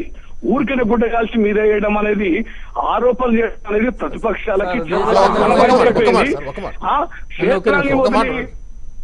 ఊరికనే గుడ్డ కాల్చి మీద వేయడం అనేది ఆరోపణలు చేయడం అనేది ప్రతిపక్షాలకి సార్, చాలా ఒక- ఒక- అవమానం ఒక మాట, అయిపోయింది. ఒక మాట, సార్, ఒక మాట. ఆ, క్షేత్రాన్ని ఒక మాట వదిలి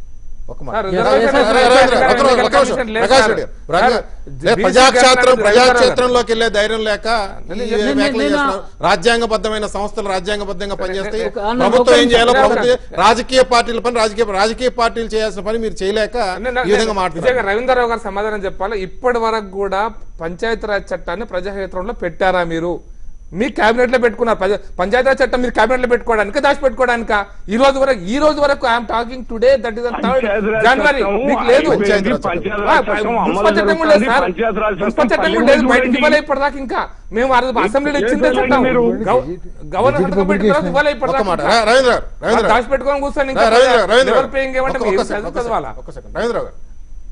ఒక మాట sir, Yes, reservation yes, yes, లేదు, రవీంద్ర, ఎన్నికల ఒక నిమిషం, ఒక నిమిషం. కమిషన్ లేదు ప్రకాష్ సార్. రెడ్డి, ప్రజా- సార్, లే, బీసీ ప్రజాక్షేత్రం గారు ప్రజాక్షేత్రంలోకి వెళ్ళే ధైర్యం లేక ఈ నేను- వ్యాఖ్యలు నేను- చేస్తున్నారు. రాజ్యాంగబద్ధమైన సంస్థలు రాజ్యాంగబద్ధంగా పనిచేస్తాయి ఒక- అన్న, ప్రభుత్వం ఒక ఏం చేయాలో నిమిషం. ప్రభుత్వం రాజకీయ పార్టీల పని రాజకీయ రాజకీయ పార్టీలు చేయాల్సిన పని మీరు చేయలేక నేను- ఈ విధంగా నేను- మాట్లాడారు విజయ్ గారు, రవీంద్రరావు గారు సమాధానం చెప్పాలి ఇప్పటి వరకు కూడా పంచాయతీరాజ్ చట్టాన్ని ప్రజాక్షేత్రంలో పెట్టారా మీరు మీ కేబినెట్ లో పెట్టుకున్నారు ప్రజా- పంచాయతీరాజ్ చట్టం మీరు కేబినెట్ లో పెట్టుకోవడానికి దాచిపెట్టుకోవడానికి ఈ రోజు వరకు ఈ రోజు వరకు I'm talking today that is third Panchayati Raj జనవరి చట్టం మీకు లేదు పంచాయతీరాజ్ చట్టం. పంచాయతీరాజ్ చట్టం అమలు మున్సిపల్ చట్టం కూడా లేదు జరుగుతుంది. సార్ పంచాయతీరాజ్ చట్టం మున్సిపల్ చట్టం కూడా పల్లె లేదు బయటకు చూడండి. ఇవ్వలే ఇప్పటిదాకా ఇంకా మేము ఆ రోజు అసెంబ్లీలో ఇచ్చిందే చేతులు చట్టం మీరు గవ- గవర్నర్ Budget సంతకం పెట్టిన తర్వాత publication. ఇవ్వలే ఒక ఇప్పటిదాకా మాట ఇంకా. ర- రవీంద్ర గారు, రవీంద్ర గారు. దాచిపెట్టుకొని కూర్చొని ఇంకా రవీంద్ర రవీంద్ర లెవెల్ పేయింగ్ ఏమంటే ఒక్క- మీరు ఒక్క సెకండ్, ఒక్క చదవాలా సెకండ్, ఒక్క సెకండ్. రవీంద్ర గారు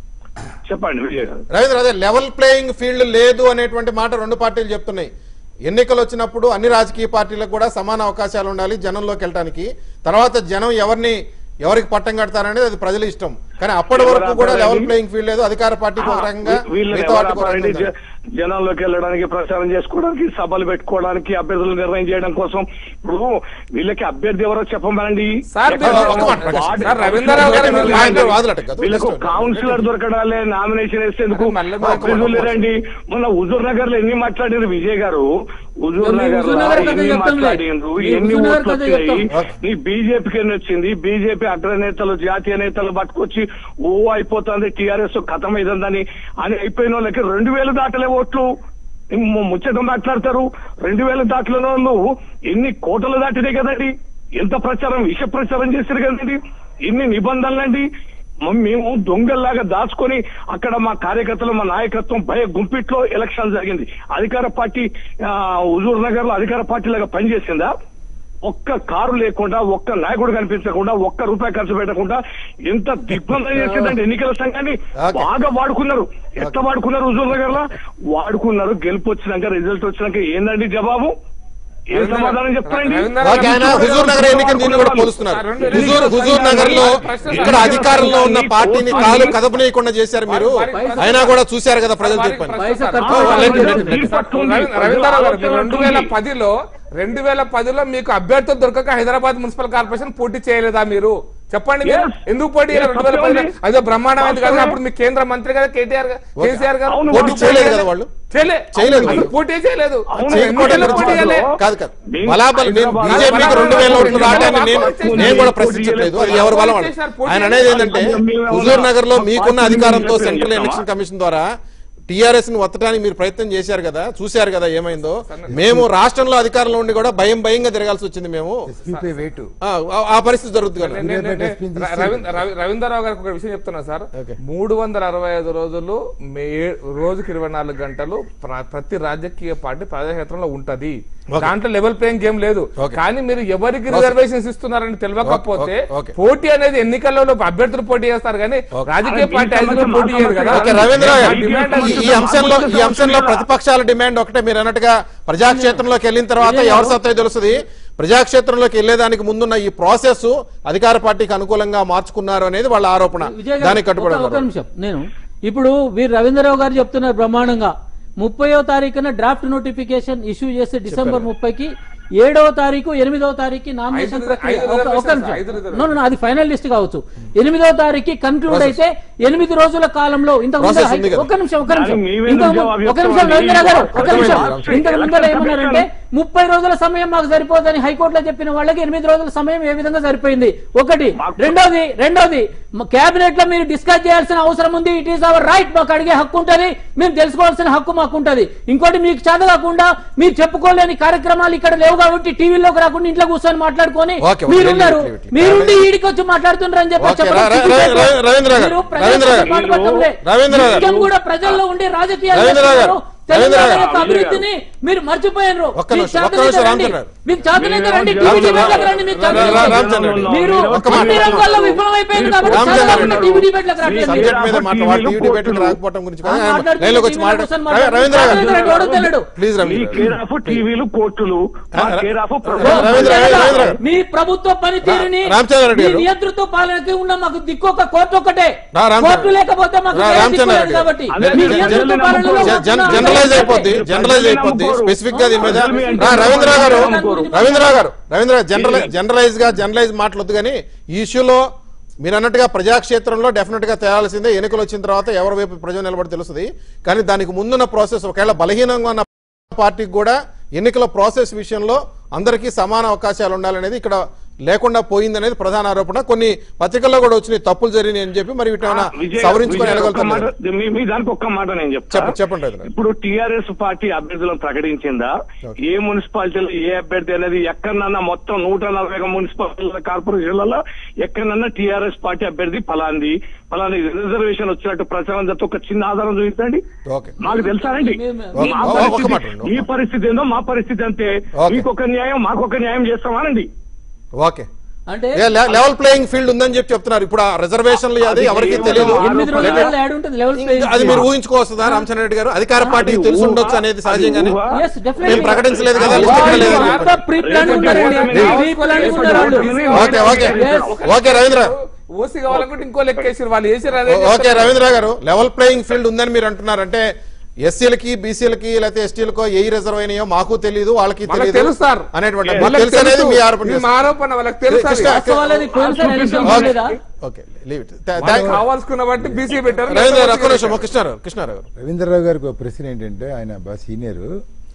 చెప్పండి విజయ్ గారు రవీంద్ర అదే లెవెల్ ప్లేయింగ్ ఫీల్డ్ లేదు అనేటువంటి మాట రెండు పార్టీలు చెప్తున్నాయి ఎన్నికలు వచ్చినప్పుడు అన్ని రాజకీయ పార్టీలకు కూడా సమాన అవకాశాలు ఉండాలి జనంలోకి వెళ్ళడానికి తర్వాత జనం ఎవరిని ఎవరికి పట్టం కడతారనేది అది ప్రజల ఇష్టం కానీ అప్పటి వరకు కూడా లెవెల్ ప్లేయింగ్ ఫీల్డ్ లేదు అధికార పార్టీకి ఒక రకంగా వీళ్ళని మిగతా ఎవరు వాటికి ఒక ఆపారండి? రకంగా జ- జనాల్లోకి వెళ్ళడానికి ప్రచారం చేసుకోవడానికి సభలు పెట్టుకోవడానికి అభ్యర్థులు నిర్ణయం చేయడం కోసం ఇప్పుడు వీళ్ళకి అభ్యర్థి ఎవరో చెప్పమనండి సార్, ఎక్కడ మీరు- ఒక్క మాట, ప్రకాష్. వార్డు- సార్, రవీంద్రరావు గారు మీరు ఆయన గారు వాదులట కదా, వీళ్ళకు just- కౌన్సిలర్ దొరకడాలే నామినేషన్ వేసేందుకు అరే, మళ్ళీ ఒక్క మాట, అభ్యర్థులు లేరండి మొన్న హుజూర్ నగర్ లో ఎన్ని మాట్లాడారు విజయ్ గారు హుజూర్ మీ నగర్ హుజూర్ లో నగర్ కథ ఎన్ని చెప్తాంలే. మాట్లాడిండ్రు మీ ఎన్ని హుజూర్ నగర్ ఓట్లు కథ వచ్చినాయి చెప్తాం. నీ బీజేపీకి ఎన్ని వచ్చింది బీజేపీ అగ్రనేతలు జాతీయ నేతలు పట్టుకొచ్చి ఓ అయిపోతుంది టీఆర్ఎస్ కథం ఇదందని అని అయిపోయిన వాళ్ళకి రెండు వేలు దాటలే ఓట్లు ము- ముచ్చట మాట్లాడతారు రెండు వేలు దాటిన వాళ్ళు ఎన్ని కోటలు దాటినాయి కదండి ఎంత ప్రచారం విష ప్రచారం చేశారు కదండి ఎన్ని నిబంధనలండి మ- మేము దొంగల్లాగా దాచుకొని అక్కడ మా కార్యకర్తలు మా నాయకత్వం భయ గుంపిట్లో ఎలక్షన్ జరిగింది అధికార పార్టీ ఆ, హుజూర్ నగర్ లో అధికార పార్టీ లాగా పనిచేసిందా ఒక్క కారు లేకుండా ఒక్క నాయకుడు కనిపించకుండా ఒక్క రూపాయి ఖర్చు పెట్టకుండా ఎంత దిగ్బంధం చేసిందంటే ఎన్నికల సంఘాన్ని Okay. బాగా వాడుకున్నారు ఎట్లా వాడుకున్నారు హుజూర్ నగర్ లో వాడుకున్నారు గెలుపు వచ్చినాక రిజల్ట్ వచ్చినాక ఏందండి జవాబు ఏ సమాధానం చెప్తారండి రవీంద్ర- ఓకే, ఆయన హుజూర్ నగర్ ఎన్నికని దీన్ని కూడా పోలుస్తున్నారు హుజూర్ హుజూర్ నగర్ లో ఇక్కడ అధికారంలో ఉన్న పార్టీని కాలు కదపనీయకుండా చేశారు మీరు అయినా కూడా చూశారు కదా ప్రజలు చెప్పండి పైసా ఖర్చు ఆ, పెట్టాలి. లేదు, లేదు, లేదు. రవీ- రవీంద్రరావు గారు మీరు రెండు వేల పదిలో రెండు వేల పదిలో మీకు అభ్యర్థులు దొరకక హైదరాబాద్ మున్సిపల్ కార్పొరేషన్ పోటీ చేయలేదా మీరు చెప్పండి మీరు Yes. ఎందుకు పోటీ చేయలేదు Yes, రెండు వేల పదిలో తప్పేముంది? అదే బ్రహ్మాండమైంది కదా తప్పే. అప్పుడు మీ కేంద్ర మంత్రి కదా కేటీఆర్ గారు కేసీఆర్ గారు అవును, పోటీ వాళ్ళు చేయలేదు కదా వాళ్ళు చేయలే చేయలేదు అసలు వాళ్ళు. పోటీ చేయలేదు అవును, చేయకపోవడం ఎన్నికల్లో గురించి పోటీ చేయలే. మాట్లాడు. కాదు కాదు మేము బలాబల్ నేను హైదరాబాద్ బీజేపీకి రెండు వేల ఓట్లు రావడానికి నేను నేను కూడా ప్రశ్నించట్లేదు అది ఎవరి బలం వాళ్ళు. పోటీ ఆయన అనేది ఏంటంటే హుజూర్ నగర్ లో మీకున్న అధికారంతో సెంట్రల్ ఎలక్షన్ కమిషన్ ద్వారా టీఆర్ఎస్ ని ఒత్తడానికి మీరు ప్రయత్నం చేశారు కదా చూశారు కదా ఏమైందో మేము రాష్ట్రంలో అధికారంలో ఉండి కూడా భయం భయంగా తిరగాల్సి వచ్చింది మేము ఎస్పీపై వేటు ఆ, ఆ- ఆ పరిస్థితి జరుగుతుంది కదా నే- నే- నే- నే- ర- రవీంద్ర- రవి- రవీంద్రరావు గారికి ఒక విషయం చెప్తున్నా సార్ ఓకే. మూడు వందల అరవై ఐదు రోజులు మే రోజుకి ఇరవై నాలుగు గంటలు ప్ర- ప్రతి రాజకీయ పార్టీ ప్రజాక్షేత్రంలో ఉంటది దాంట్లో లెవెల్ ప్లేయింగ్ గేమ్ లేదు ఓకే. కానీ మీరు ఎవరికి రిజర్వేషన్స్ ఇస్తున్నారని తెలియకపోతే ఓకే, ఓకే. పోటీ అనేది ఎన్నికల్లో అభ్యర్థులు పోటీ చేస్తారు కానీ రాజకీయ అరే, పార్టీ మీ యాజమాన్యం సమస్య పోటీ చేయరు కదా ఓకే రవీంద్ర గారు, ఆ డిమాండ్ ఈ- అది ఈ అంశంలో ఈ అంశంలో ప్రతిపక్షాల డిమాండ్ ఒకటే మీరు అన్నట్టుగా ప్రజాక్షేత్రంలోకి వెళ్ళిన తర్వాత ఎవరు సత్తా తెలుస్తుంది ప్రజాక్షేత్రంలోకి వెళ్ళేదానికి ముందున్న ఈ ప్రాసెస్ అధికార పార్టీకి అనుకూలంగా మార్చుకున్నారు అనేది వాళ్ళ ఆరోపణ విజయ్ గారు, దానికి కట్టుబడి ఒక- ఒక ఉన్నారు. నిమిషం నేను ఇప్పుడు వీరు రవీంద్రరావు గారు చెప్తున్నారు బ్రహ్మాండంగా ముప్పయో తారీఖున డ్రాఫ్ట్ నోటిఫికేషన్ ఇష్యూ చేసి డిసెంబర్ ముప్పైకి ఏడవ తారీఖు ఎనిమిదవ తారీఖు నామినేషన్ ఐదు- ప్రక్రియ ఐదు ఒక- ఒక reservations, నిమిషం. ఐదు reservations. No, no, no, అది ఫైనల్ లిస్ట్ కావచ్చు ఎనిమిదవ తారీఖు కన్క్లూడ్ అయితే ఎనిమిది రోజుల కాలంలో ఇంతకు ముందు Process ఉంది కదా. ఒక నిమిషం ఒక నిమిషం దానికి మీవే ఇంతకు ముందు- జవాబు ఒక నిమిషం చెప్తామని రవీంద్ర గారు ఒక నిమిషం అర్థమైంది. ఇంతకు ముందర ఏమన్నారంటే ముప్పై రోజుల సమయం మాకు సరిపోదని హైకోర్టులో చెప్పిన వాళ్ళకి ఎనిమిది రోజుల సమయం ఏ విధంగా సరిపోయింది ఒకటి రెండోది రెండోది కేబినెట్ లో మీరు డిస్కస్ చేయాల్సిన అవసరం ఉంది ఇట్ ఈస్ అవర్ రైట్ మాకు అడిగే హక్కు ఉంటది మేము తెలుసుకోవాల్సిన హక్కు మాకు ఉంటది ఇంకోటి మీకు చేత కాకుండా మీరు చెప్పుకోలేని కార్యక్రమాలు ఇక్కడ లేవు కాబట్టి టీవీలోకి రాకుండా ఇంట్లో కూర్చొని మాట్లాడుకొని ఓకే, ఓకే, మీరున్నారు leave it, leave it. మీరుండి ఈడికి వచ్చి మాట్లాడుతున్నారు అని చెప్పి ఓకే, చెప్పడం ర- ర- సిగ్గుచేటు. ర- రవీంద్ర గారు, మీరు ప్రజల రవీంద్ర గారు, మాట పట్టంలే. రవీంద్ర గారు. నిత్యం కూడా ప్రజల్లో ఉండి రాజకీయాలు రవీంద్ర గారు, చేస్తున్నారు. రవీంద్ర తెలంగాణ గారు. యొక్క అభివృద్ధిని మీరు మర్చిపోయారు ఒక్క మీకు నిమిషం, ఒక్క చేతనైతే నిమిషం, రండి. రామచంద్ర గారు. మీకు చేతనైతే రండి మీరు టీవీ రామచంద్ర డిబేట్లకు గారు. రండి మీకు రా- రా- చేతనైతే. రామచంద్ర గారు. మీరు ఒక్క మాట, అన్ని ఒక్క రంగాల్లో మాట. విఫలమైపోయింది కాబట్టి రామచంద్ర చదవకుండా గారు. టీవీ డిబేట్లకు ఈ రండి సబ్జెక్ట్ మీద మాట్లాడాలి టీవీ డిబేట్ కోర్టులు. రాకపోవడం గురించి ఆ, మాట్లాడుతున్న లైన్లోకి వచ్చి టీవీ మాట్లాడు కోసం మాట్లాడు. రవీంద్ర గారు రవీంద్ర గారు అడుగుతున్నాడు. ప్లీజ్ మీ రవీంద్ర కేర్ గారు. ఆఫ్ టీవీలు కోర్టులు మా కేర్ ఆఫ్ ఓ, ప్రభుత్వం. రవీంద్ర గారు, రవీంద్ర గారు. మీ ప్రభుత్వ పనితీరుని రా- రామచంద్ర రెడ్డి మీ గారు. నియంతృత్వ పాలనకి ఉన్న మాకు దిక్కు ఒక కోర్టు ఒకటే రా- రామచంద్ర కోర్టు లేకపోతే మాకు రా- వేరే రామచంద్ర దిక్కు లేదు రెడ్డి గారు. కాబట్టి అదే మీ జన- నియంతృత్వ జన- పాలనలో జన- ఉన్న జనరల్ జనరలైజ్ అయిపోద్ది జనరలైజ్ అయిపోద్ది స్పెసిఫిక్ గా దీని మీద రా, రవీంద్ర గారు రవీంద్ర గారు రవీంద్ర జనరల్ జనరలైజ్ గా జనరలైజ్ మాటలొద్దు కానీ ఈ ఇష్యూలో మీరు అన్నట్టుగా ప్రజాక్షేత్రంలో డెఫినెట్ గా తేలాల్సిందే ఎన్నికలు వచ్చిన తర్వాత ఎవరి వైపు ప్రజలు నిలబడి తెలుస్తుంది కానీ దానికి ముందున్న ప్రాసెస్ ఒకవేళ బలహీనంగా ఉన్న పార్టీకి కూడా ఎన్నికల ప్రాసెస్ విషయంలో అందరికీ సమాన అవకాశాలు ఉండాలనేది ఇక్కడ లేకుండా పోయిందనేది ప్రధాన ఆరోపణ కొన్ని పత్రికల్లో కూడా వచ్చినాయి తప్పులు జరిగినాయి అని చెప్పి మరి వీటిని విజయ్- సవరించుకొని విజయ్, ఒక్క మాట- వెళ్ళగలుగుతారు మీ- మీ దానికి ఒక్క మాట నేను చెప్తా చెప్పండి, చెప్పండి రైతు గారు. ఇప్పుడు టిఆర్ఎస్ పార్టీ అభ్యర్థులను ప్రకటించిందా ఓకే. ఏ మున్సిపాలిటీలో ఏ అభ్యర్థి అనేది ఎక్కడన్నా మొత్తం నూట నలభై మున్సిపాలిటీల కార్పొరేషన్లలో ఎక్కడన్నా టిఆర్ఎస్ పార్టీ అభ్యర్థి ఫలాంది ఫలాంది రిజర్వేషన్ వచ్చినట్టు ప్రచారం జరిగితే ఒక చిన్న ఆధారం చూపించండి ఓకే మాకు తెలుసానండి మీ- మీ- మా ఒక- ఒక పరిస్థితి- మాట ఉండు, ఒక మీ మాట. పరిస్థితి ఏందో మా పరిస్థితి అంతే ఓకే. మీకు ఒక న్యాయం మాకు ఒక న్యాయం చేస్తామానండి ఓకే అంటే ఏ లె- లెవెల్ ప్లేయింగ్ ఫీల్డ్ ఉందని చెప్పి చెప్తున్నారు ఇప్పుడు ఆ రిజర్వేషన్లు అది ఎవరికి అది తెలియదు ఏమో ఎనిమిది ఆరోపణ. రోజుల్లో యాడ్ ఉంటుంది లెవెల్ ఇంకా అది మీరు ఊహించుకోవస్తుందా రామచంద్ర రెడ్డి గారు అధికార పార్టీకి తెలిసి ఉండొచ్చు అనేది సహజంగానే Yes, definitely. మేము ప్రకటించలేదు కదా అది లిస్ట్ ఇక్కడ లేదు వాళ్ళు అంతా pre planned ఉన్నారండి. Pre planned ఉన్నారు వాళ్ళు. Okay okay Yes. Okay Ravindra OC కావాలనుకుంటే ఇంకో లెక్క వేసారు వాళ్ళు వేసారు అదే ఓకే రవీంద్ర గారు లెవెల్ ప్లేయింగ్ ఫీల్డ్ ఉందని మీరు అంటున్నారంటే ఎస్సీలకి బీసీలకి లేకపోతే ఎస్టీలకో ఏ రిజర్వ్ అయినాయో మాకు తెలియదు వాళ్ళకి వాళ్ళకి తెలియదు తెలుసు సార్ అనేటువంటి వాళ్ళకి మీకు తెలుసు అనేది తెలుసు. మీ ఆరోపణ ఇది మా చేస్తున్నారు. ఆరోపణ వాళ్ళకి తెలుసు అది. కృష్ణ- వాస్తవాలది పోయినసారి ఎలక్షన్ ఓకే. లేదా ఓకే leave it. థా- వాళ్ళకి థాంక్- కావాల్సుకున్న బట్టి బీసీ పెట్టారు రవీంద్ర గారు ఒక్క నిమిషం ఒక్క కృష్ణారావు కృష్ణారావు గారు రవీంద్రరావు గారికి ఒక ప్రశ్న ఏంటంటే ఆయన బాగా సీనియరు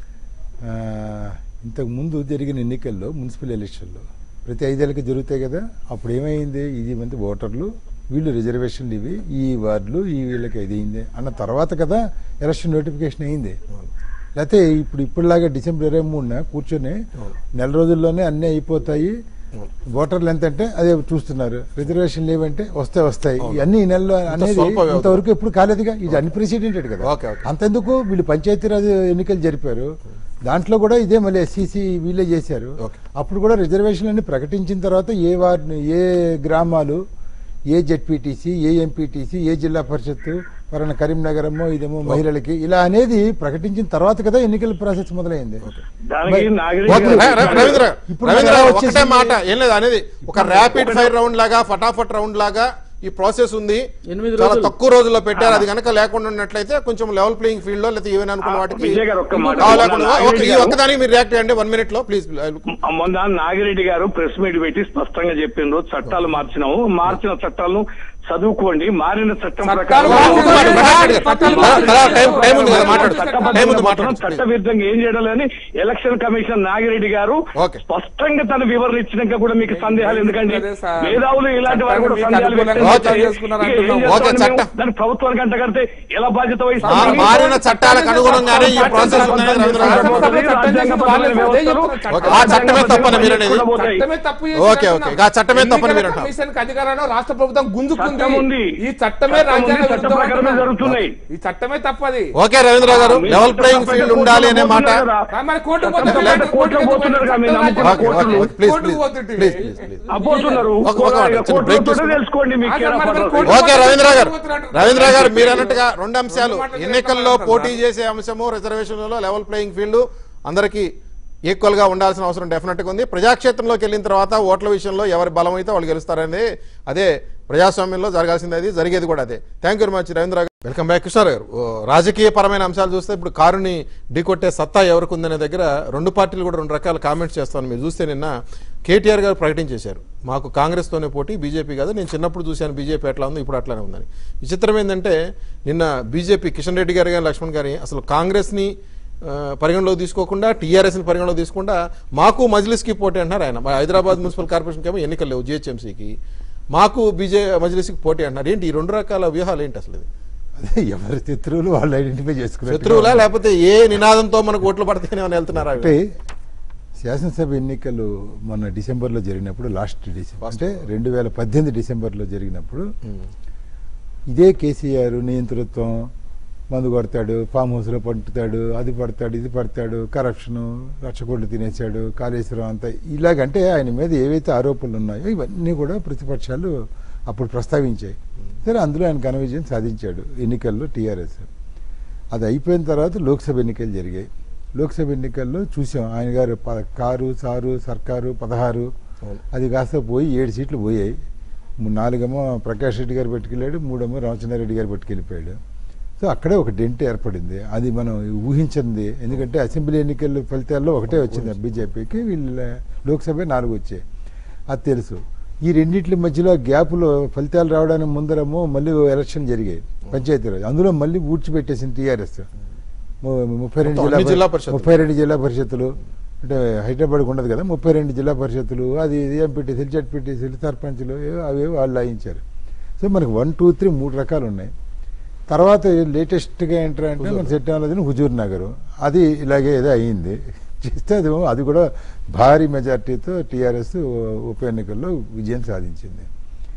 ఆ, ఇంతకు ముందు జరిగిన ఎన్నికల్లో మున్సిపల్ ఎలక్షన్లో ప్రతి ఐదేళ్ళకి జరుగుతాయి కదా అప్పుడు ఏమైంది ఇది మంది ఓటర్లు వీళ్ళు రిజర్వేషన్లు ఇవి ఈ వార్డులు ఈ వీళ్ళకి ఇది అయింది అన్న తర్వాత కదా ఎలక్షన్ నోటిఫికేషన్ అయింది లేకపోతే ఇప్పుడు ఇప్పుడులాగా డిసెంబర్ ఇరవై మూడున కూర్చొని నెల రోజుల్లోనే అన్నీ అయిపోతాయి ఓటర్లు ఎంత అంటే అదే చూస్తున్నారు రిజర్వేషన్ లేవంటే వస్తే వస్తాయి ఇవన్నీ ఈ నెలలో అనేది స్వల్ప వ్యవధి. ఇంతవరకు ఎప్పుడు కాలేదుగా ఇది అన్ప్రెసిడెంటెడ్ కదా ఓకే, ఓకే. అంతెందుకు వీళ్ళు పంచాయతీరాజ్ ఎన్నికలు జరిపారు దాంట్లో కూడా ఇదే మళ్ళీ ఎస్సీసీ వీళ్ళే చేశారు ఓకే. అప్పుడు కూడా రిజర్వేషన్లన్నీ ప్రకటించిన తర్వాత ఏ వార్డు ఏ గ్రామాలు ఏ జెడ్పీటీసీ ఏ ఎంపీటీసీ ఏ జిల్లా పరిషత్ పలానా కరీంనగరమో ఇదేమో మహిళలకి ఇలా అనేది ప్రకటించిన తర్వాత కదా ఎన్నికల ప్రాసెస్ మొదలైంది దానికి మరి- నాగరిక ఓకే, ర- ర- రవీంద్ర ఇప్పుడు రవీంద్ర ఎలా ఒకటే వచ్చేసింది? మాట ఏం లేదు అనేది ఒక ర్యాపిడ్ ఫైర్ రౌండ్ లాగా ఫటాఫట్ రౌండ్ లాగా ఈ ప్రాసెస్ ఉంది ఎనిమిది చాలా రోజులు. తక్కువ రోజుల్లో పెట్టారు అది కనుక లేకుండా ఉన్నట్లయితే కొంచెం లెవెల్ ప్లేయింగ్ ఫీల్డ్ లో లేకపోతే ఏమైనా అనుకున్న ఆ, వాటికి విజయ్ గారు ఒక్క మాట. ఆ, లేకుండా నాగిరెడ్డి ఓకే, ఈ గారు- ఒక్కదానికి మీరు రియాక్ట్ చేయండి వన్ మినిట్ లో ప్లీజ్ మొన్న నాగిరెడ్డి గారు ప్రెస్ మీట్ పెట్టి స్పష్టంగా చెప్పిండ్రు చట్టాలు మార్చినాము మార్చిన చట్టాలను చదువుకోండి మారిన చట్టం చట్టాలు ప్రకారం మార్చుకోండి. టైం ఉంది కదా మాట్లాడు చట్టబద్ధంగా టైం ఉంది మాత్రం మాట్లాడు చట్టవిరుద్ధంగా ఏం చేయడం లేదని ఎలక్షన్ కమిషన్ నాగిరెడ్డి గారు ఓకే. స్పష్టంగా తన వివరణ ఇచ్చినాక కూడా మీకు సందేహాలు ఎందుకండి అదే సార్. మేధావులు ఇలాంటి వారు కూడా చట్టాన్ని సందేహాలు మీకు వ్యక్తం అనుకూలంగా చేస్తే చేసుకున్నారు ఇక ఏం అంటున్నాం. చేస్తామని ఓకే, మేము చట్ట- దాన్ని ప్రభుత్వానికి అంటగడితే ఎలా బాధ్యత మా- వహిస్తాం మారిన చట్టాలకు అనుగుణంగానే ఈ ప్రాసెస్ ఉందని రవీంద్ర గారు రాజ్యాంగ అంటున్నారు. వ్యవస్థలు ఓకే, ఆ చట్టమే తప్పని మీరు అనేది? కూడా పోతాయి. చట్టమే తప్పు ఓకే, ఓకే. ఆ చట్టమే తప్పని మీరు అంటారు. కమిషన్ అధికారంలో రాష్ట్ర ప్రభుత్వం గుంజుకుంది చట్టం ఉంది. ఈ చట్టమే చట్టం ఉంది, రాజ్యాంగ చట్ట విరుద్ధం ప్రకారమే అంటున్నాం. జరుగుతున్నాయి. ఈ చట్టమే తప్పది ఓకే రవీంద్ర గారు మీరు లెవెల్ ప్లేయింగ్ చట్టం ఫీల్డ్ ఉండాలి అనే మాట పోతున్నారు కదా. ఆ, మరి కోర్టుకు చట్టం పోతే లేకపోతే కోర్టుకు పోతున్నారు కదా, మీరు నమ్ముకున్న ఓకే ఓకే కోర్టులు. ప్లీజ్ కోర్టుకు ప్లీజ్ పోతుంటే. ప్లీజ్ ప్లీజ్ ప్లీజ్ అబ్బోతున్నారు ఒక- ఒక మాట, చిన్న కోర్టులో break తోటే తీసుకుందాం. తెలుసుకోండి మీకు ఆ, ఎలా మరి పడుతుంది. కోర్టు- ఓకే రవీంద్ర గారు పోతున్నట్టు. రవీంద్ర గారు మీరు అన్నట్టుగా రెండు అంశాలు మాటలు ఎన్నికల్లో మాట్లాడుతున్నారు. పోటీ చేసే అంశము రిజర్వేషన్లలో లెవెల్ ప్లేయింగ్ ఫీల్డ్ అందరికీ ఈక్వల్ గా ఉండాల్సిన అవసరం డెఫినెట్ గా ఉంది ప్రజాక్షేత్రంలోకి వెళ్ళిన తర్వాత ఓట్ల విషయంలో ఎవరి బలం అయితే వాళ్ళు గెలుస్తారనేది అదే ప్రజాస్వామ్యంలో జరగాల్సింది అది జరిగేది కూడా అదే thank you very much Ravindra garu welcome back Krishna గారు ఓ, రాజకీయపరమైన అంశాలు చూస్తే ఇప్పుడు కారుని ఢీకొట్టే సత్తా ఎవరికి ఉందనే దగ్గర రెండు పార్టీలు కూడా రెండు రకాల కామెంట్స్ చేస్తాను మీరు చూస్తే నిన్న కేటీఆర్ గారు ప్రకటించేశారు మాకు కాంగ్రెస్తోనే పోటీ బీజేపీ కాదు నేను చిన్నప్పుడు చూశాను బీజేపీ ఎట్లా ఉంది ఇప్పుడు అట్లానే ఉందని విచిత్రం ఏంటంటే నిన్న బీజేపీ కిషన్ రెడ్డి గారు కానీ లక్ష్మణ్ గారి అసలు కాంగ్రెస్ని ఆ, పరిగణలోకి తీసుకోకుండా టీఆర్ఎస్ని పరిగణలోకి తీసుకుండా మాకు మజ్లిస్కి పోటీ అంటున్నారు ఆయన మా హైదరాబాద్ మున్సిపల్ కార్పొరేషన్కి ఏమో ఎన్నికలు లేవు జిహెచ్ఎంసీకి మాకు బీజే మజ్లిస్కి పోటీ అంటున్నారు ఏంటి ఈ రెండు రకాల వ్యూహాలు ఏంటి అసలు ఇది అదే ఎవరి శత్రువులు వాళ్ళు ఐడెంటిఫై చేసుకున్నారు శత్రువులా లేకపోతే ఏ నినాదంతో మనకు ఓట్లు పడతాయని ఏమైనా వెళ్తున్నారా అంటే శాసనసభ ఎన్నికలు మొన్న డిసెంబర్లో జరిగినప్పుడు లాస్ట్ డిసెంబర్ అంటే రెండు వేల పద్దెనిమిది డిసెంబర్లో జరిగినప్పుడు ఇదే కేసీఆర్ నియంతృత్వం మందు కొడతాడు ఫామ్ హౌస్లో పట్టుతాడు అది పడతాడు ఇది పడతాడు కరప్షను లక్ష కోట్లు తినేశాడు కాళేశ్వరం అంతా ఇలాగంటే ఆయన మీద ఏవైతే ఆరోపణలు ఉన్నాయో ఇవన్నీ కూడా ప్రతిపక్షాలు అప్పుడు ప్రస్తావించాయి సరే అందులో ఆయన ఘన విజయం సాధించాడు ఎన్నికల్లో టీఆర్ఎస్ అది అయిపోయిన తర్వాత లోక్సభ ఎన్నికలు జరిగాయి లోక్సభ ఎన్నికల్లో చూసాం ఆయన గారు ప- కారు సారు సర్కారు పదహారు అవును. అది కాస్త పోయి ఏడు సీట్లు పోయాయి ము- నాలుగేమో ప్రకాష్ రెడ్డి గారు పట్టుకెళ్ళాడు మూడేమో రామచంద్రారెడ్డి గారు పట్టుకెళ్ళిపోయాడు సో అక్కడే ఒక డెంట్ ఏర్పడింది అది మనం ఊహించింది ఎందుకంటే అసెంబ్లీ ఎన్నికల ఫలితాల్లో ఒకటే వచ్చింది బీజేపీకి వీళ్ళ లోక్సభ నాలుగు వచ్చాయి అది తెలుసు ఈ రెండింటి మధ్యలో గ్యాప్లో ఫలితాలు రావడానికి ముందరమో మళ్ళీ ఎలక్షన్ జరిగాయి పంచాయతీరాజ్ అందులో మళ్ళీ ఊడ్చిపెట్టేసింది టీఆర్ఎస్ ముప్పై రెండు మొత్తం అన్ని జిల్లా జిల్లా పరిషత్తులు. ముప్పై రెండు జిల్లా పరిషత్తులు అంటే హైదరాబాద్కి ఉండదు కదా ముప్పై రెండు జిల్లా పరిషత్తులు అది ఇది ఎంపీటీసీలు జడ్పీటీసీలు సర్పంచ్లు ఏవో అవి వాళ్ళు లాయించారు సో మనకి వన్ టూ త్రీ మూడు రకాలు ఉన్నాయి తర్వాత లేటెస్ట్గా ఏంటంటే అంటే మన టెక్నాలజీని హుజూర్ నగర్ అది ఇలాగే ఏదో అయ్యింది చేస్తే అది అది కూడా భారీ మెజార్టీతో టీఆర్ఎస్ ఉప ఎన్నికల్లో విజయం సాధించింది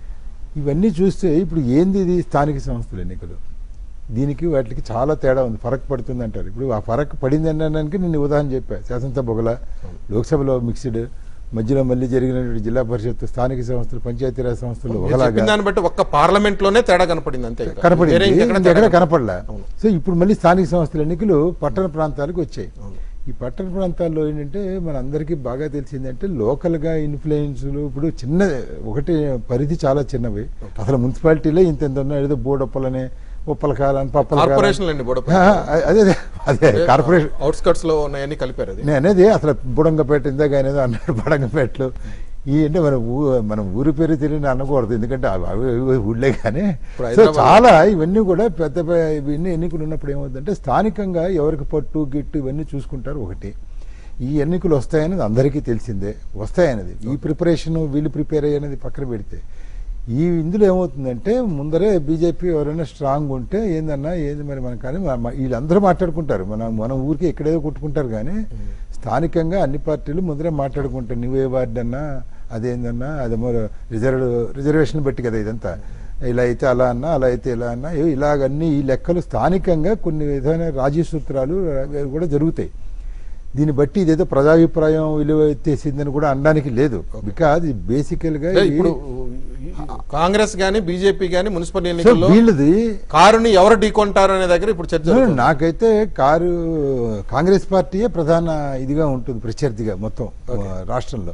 ఇవన్నీ చూస్తే ఇప్పుడు ఏంది ఇది స్థానిక సంస్థల ఎన్నికలు దీనికి వాటికి చాలా తేడా ఉంది ఫరక్ పడుతుంది అంటారు ఇప్పుడు ఆ ఫరక్ పడింది అనడానికి నేను ఉదాహరణ చెప్పా శాసనసభ ఒకలా లోక్సభలో మిక్స్డ్ మధ్యలో మళ్ళీ జరిగినటువంటి జిల్లా పరిషత్ స్థానిక సంస్థలు పంచాయతీరాజ్ సంస్థలు మీరు ఒకలాగా చెప్పిన దాన్ని బట్టి ఒక్క పార్లమెంట్ లోనే తేడా కనపడింది అంతే ఇంకా. కనపడింది వేరే ఇంకెక్కడ ఇంకెక్కడ తేడా కనపడలే అవును. సో ఇప్పుడు మళ్ళీ స్థానిక సంస్థల ఎన్నికలు పట్టణ ప్రాంతాలకు వచ్చాయి అవును. ఈ పట్టణ ప్రాంతాల్లో ఏంటంటే మన అందరికీ బాగా తెలిసిందంటే లోకల్గా ఇన్ఫ్లుయెన్స్లు ఇప్పుడు చిన్న ఒకటి పరిధి చాలా చిన్నవి అసలు మున్సిపాలిటీలో ఇంత ఎంత ఉన్నాయి ఏదో బోడొప్పలని ఉప్పల కాలని పప్పల కార్పొరేషన్లు అండి బుడప అదే అదే అదే కార్పొరేషన్ అవుట్స్కట్స్ లో ఉన్నాయని కలిపారు అది నేను అనేది అసలు బుడంగపేట ఇందాక ఆయన ఏదో అన్నాడు బడంగపేటలు ఈ అంటే మన ఊ మనం ఊరి పేరు తెలియని అనకూడదు ఎందుకంటే అవి అవి ఇవి ఊళ్ళే కానీ ఇప్పుడు సో హైదరాబాద్ చాలా ఇవన్నీ కూడా పెద్ద పె- ఇవన్నీ ఎన్నికలు ఉన్నప్పుడు ఏమవుతుందంటే స్థానికంగా ఎవరికి పట్టు గిట్టు ఇవన్నీ చూసుకుంటారు ఒకటి ఈ ఎన్నికలు వస్తాయనేది అందరికీ తెలిసిందే వస్తాయనేది ఈ ప్రిపరేషన్ వీళ్ళు ప్రిపేర్ అయ్యనేది పక్కన పెడితే ఈ ఇందులో ఏమవుతుందంటే ముందరే బీజేపీ ఎవరైనా స్ట్రాంగ్ ఉంటే ఏందన్నా ఏంది మరి మనం కానీ మ- మ- వీళ్ళందరూ మాట్లాడుకుంటారు మన మన ఊరికి ఎక్కడేదో కొట్టుకుంటారు కానీ స్థానికంగా అన్ని పార్టీలు ముందరే మాట్లాడుకుంటారు నువ్వే వార్డు అన్నా అదేందన్నా అదేమో రిజర్వ్ రిజర్వేషన్ బట్టి కదా ఇదంతా ఇలా అయితే అలా అన్నా అలా అయితే ఇలా అన్నా ఏ ఇలాగన్నీ ఈ లెక్కలు స్థానికంగా కొన్ని విధమైన రాజీ సూత్రాలు అవి కూడా జరుగుతాయి దీన్ని బట్టి ఇదేదో ప్రజాభిప్రాయం విలువ ఎత్తేసిందని కూడా అనడానికి లేదు బికాజ్ బేసికల్గా అంటే ఇప్పుడు కాంగ్రెస్ గానీ బీజేపీ గానీ మున్సిపల్ సో ఎన్నికల్లో వీళ్ళది కారుని ఎవరు ఢీకొంటారు అనే దగ్గర ఇప్పుడు చర్చ జరుగుతుంది. నాకైతే కారు కాంగ్రెస్ పార్టీయే ప్రధాన ఇదిగా ఉంటుంది ప్రత్యర్థిగా మొత్తం ఆ, రాష్ట్రంలో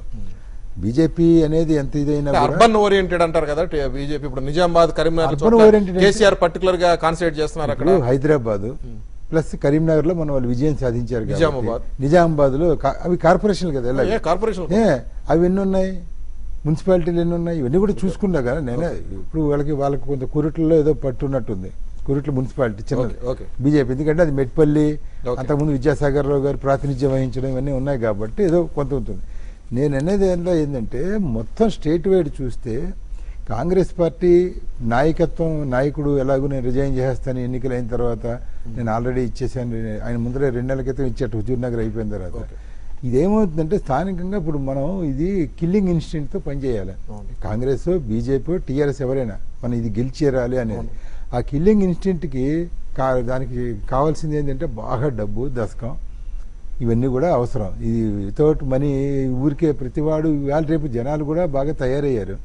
బీజేపీ అనేది ఎంత ఇదైనా అంటే కూడా అర్బన్ ఓరియంటెడ్ అంటారు కదా బీజేపీ ఇప్పుడు నిజామాబాద్ కరీంనగర్ Urban oriented అంటే- కేసీఆర్ పర్టికులర్ గా కాన్సన్ట్రేట్ చేస్తున్నారు అక్కడ ఇప్పుడు హైదరాబాద్ ప్లస్ కరీంనగర్ లో మన వాళ్ళు విజయం సాధించారు కాబట్టి నిజామాబాద్. నిజామాబాద్ లో కా- అవి కార్పొరేషన్లు కదా ఎలా ఏ కార్పొరేషన్ ఏ అవి ఎన్ని ఉన్నాయి మున్సిపాలిటీలు ఎన్ని ఉన్నాయి ఇవన్నీ కూడా చూసుకున్నా కదా నేనే ఇప్పుడు వాళ్ళకి వాళ్ళకి కొంత కురుట్లలో ఏదో పట్టున్నట్టుంది కురుట్ల మున్సిపాలిటీ చిన్నది ఓకే, ఓకే. బీజేపీ ఎందుకంటే అది మెట్పల్లి ఓకే. అంతకుముందు విద్యాసాగర్ రావు గారు ప్రాతినిధ్యం వహించడం ఇవన్నీ ఉన్నాయి కాబట్టి ఏదో కొంత ఉంటుంది నేను అనేది ఏంటో ఏంటంటే మొత్తం స్టేట్ వైడ్ చూస్తే కాంగ్రెస్ పార్టీ నాయకత్వం నాయకుడు ఎలాగో నేను రిజైన్ చేస్తాను ఎన్నికలు అయిన తర్వాత నేను ఆల్రెడీ ఇచ్చేసాను ఆయన ముందరే రెండు నెలల క్రితం ఇచ్చేట్టు హుజూర్ నగర్ అయిపోయిన తర్వాత ఓకే. ఇదేమవుతుందంటే స్థానికంగా ఇప్పుడు మనం ఇది కిల్లింగ్ ఇన్స్టింక్ట్తో పనిచేయాలి అవును. కాంగ్రెస్ బీజేపీ టీఆర్ఎస్ ఎవరైనా మనం ఇది గెలిచేరాలి అనేది ఆ కిల్లింగ్ ఇన్స్టింక్ట్కి కా దానికి కావాల్సింది ఏంటంటే బాగా డబ్బు దశకం ఇవన్నీ కూడా అవసరం ఇది వితౌట్ మనీ ఊరికే ప్రతివాడు ఇవాళ రేపు జనాలు కూడా బాగా తయారయ్యారు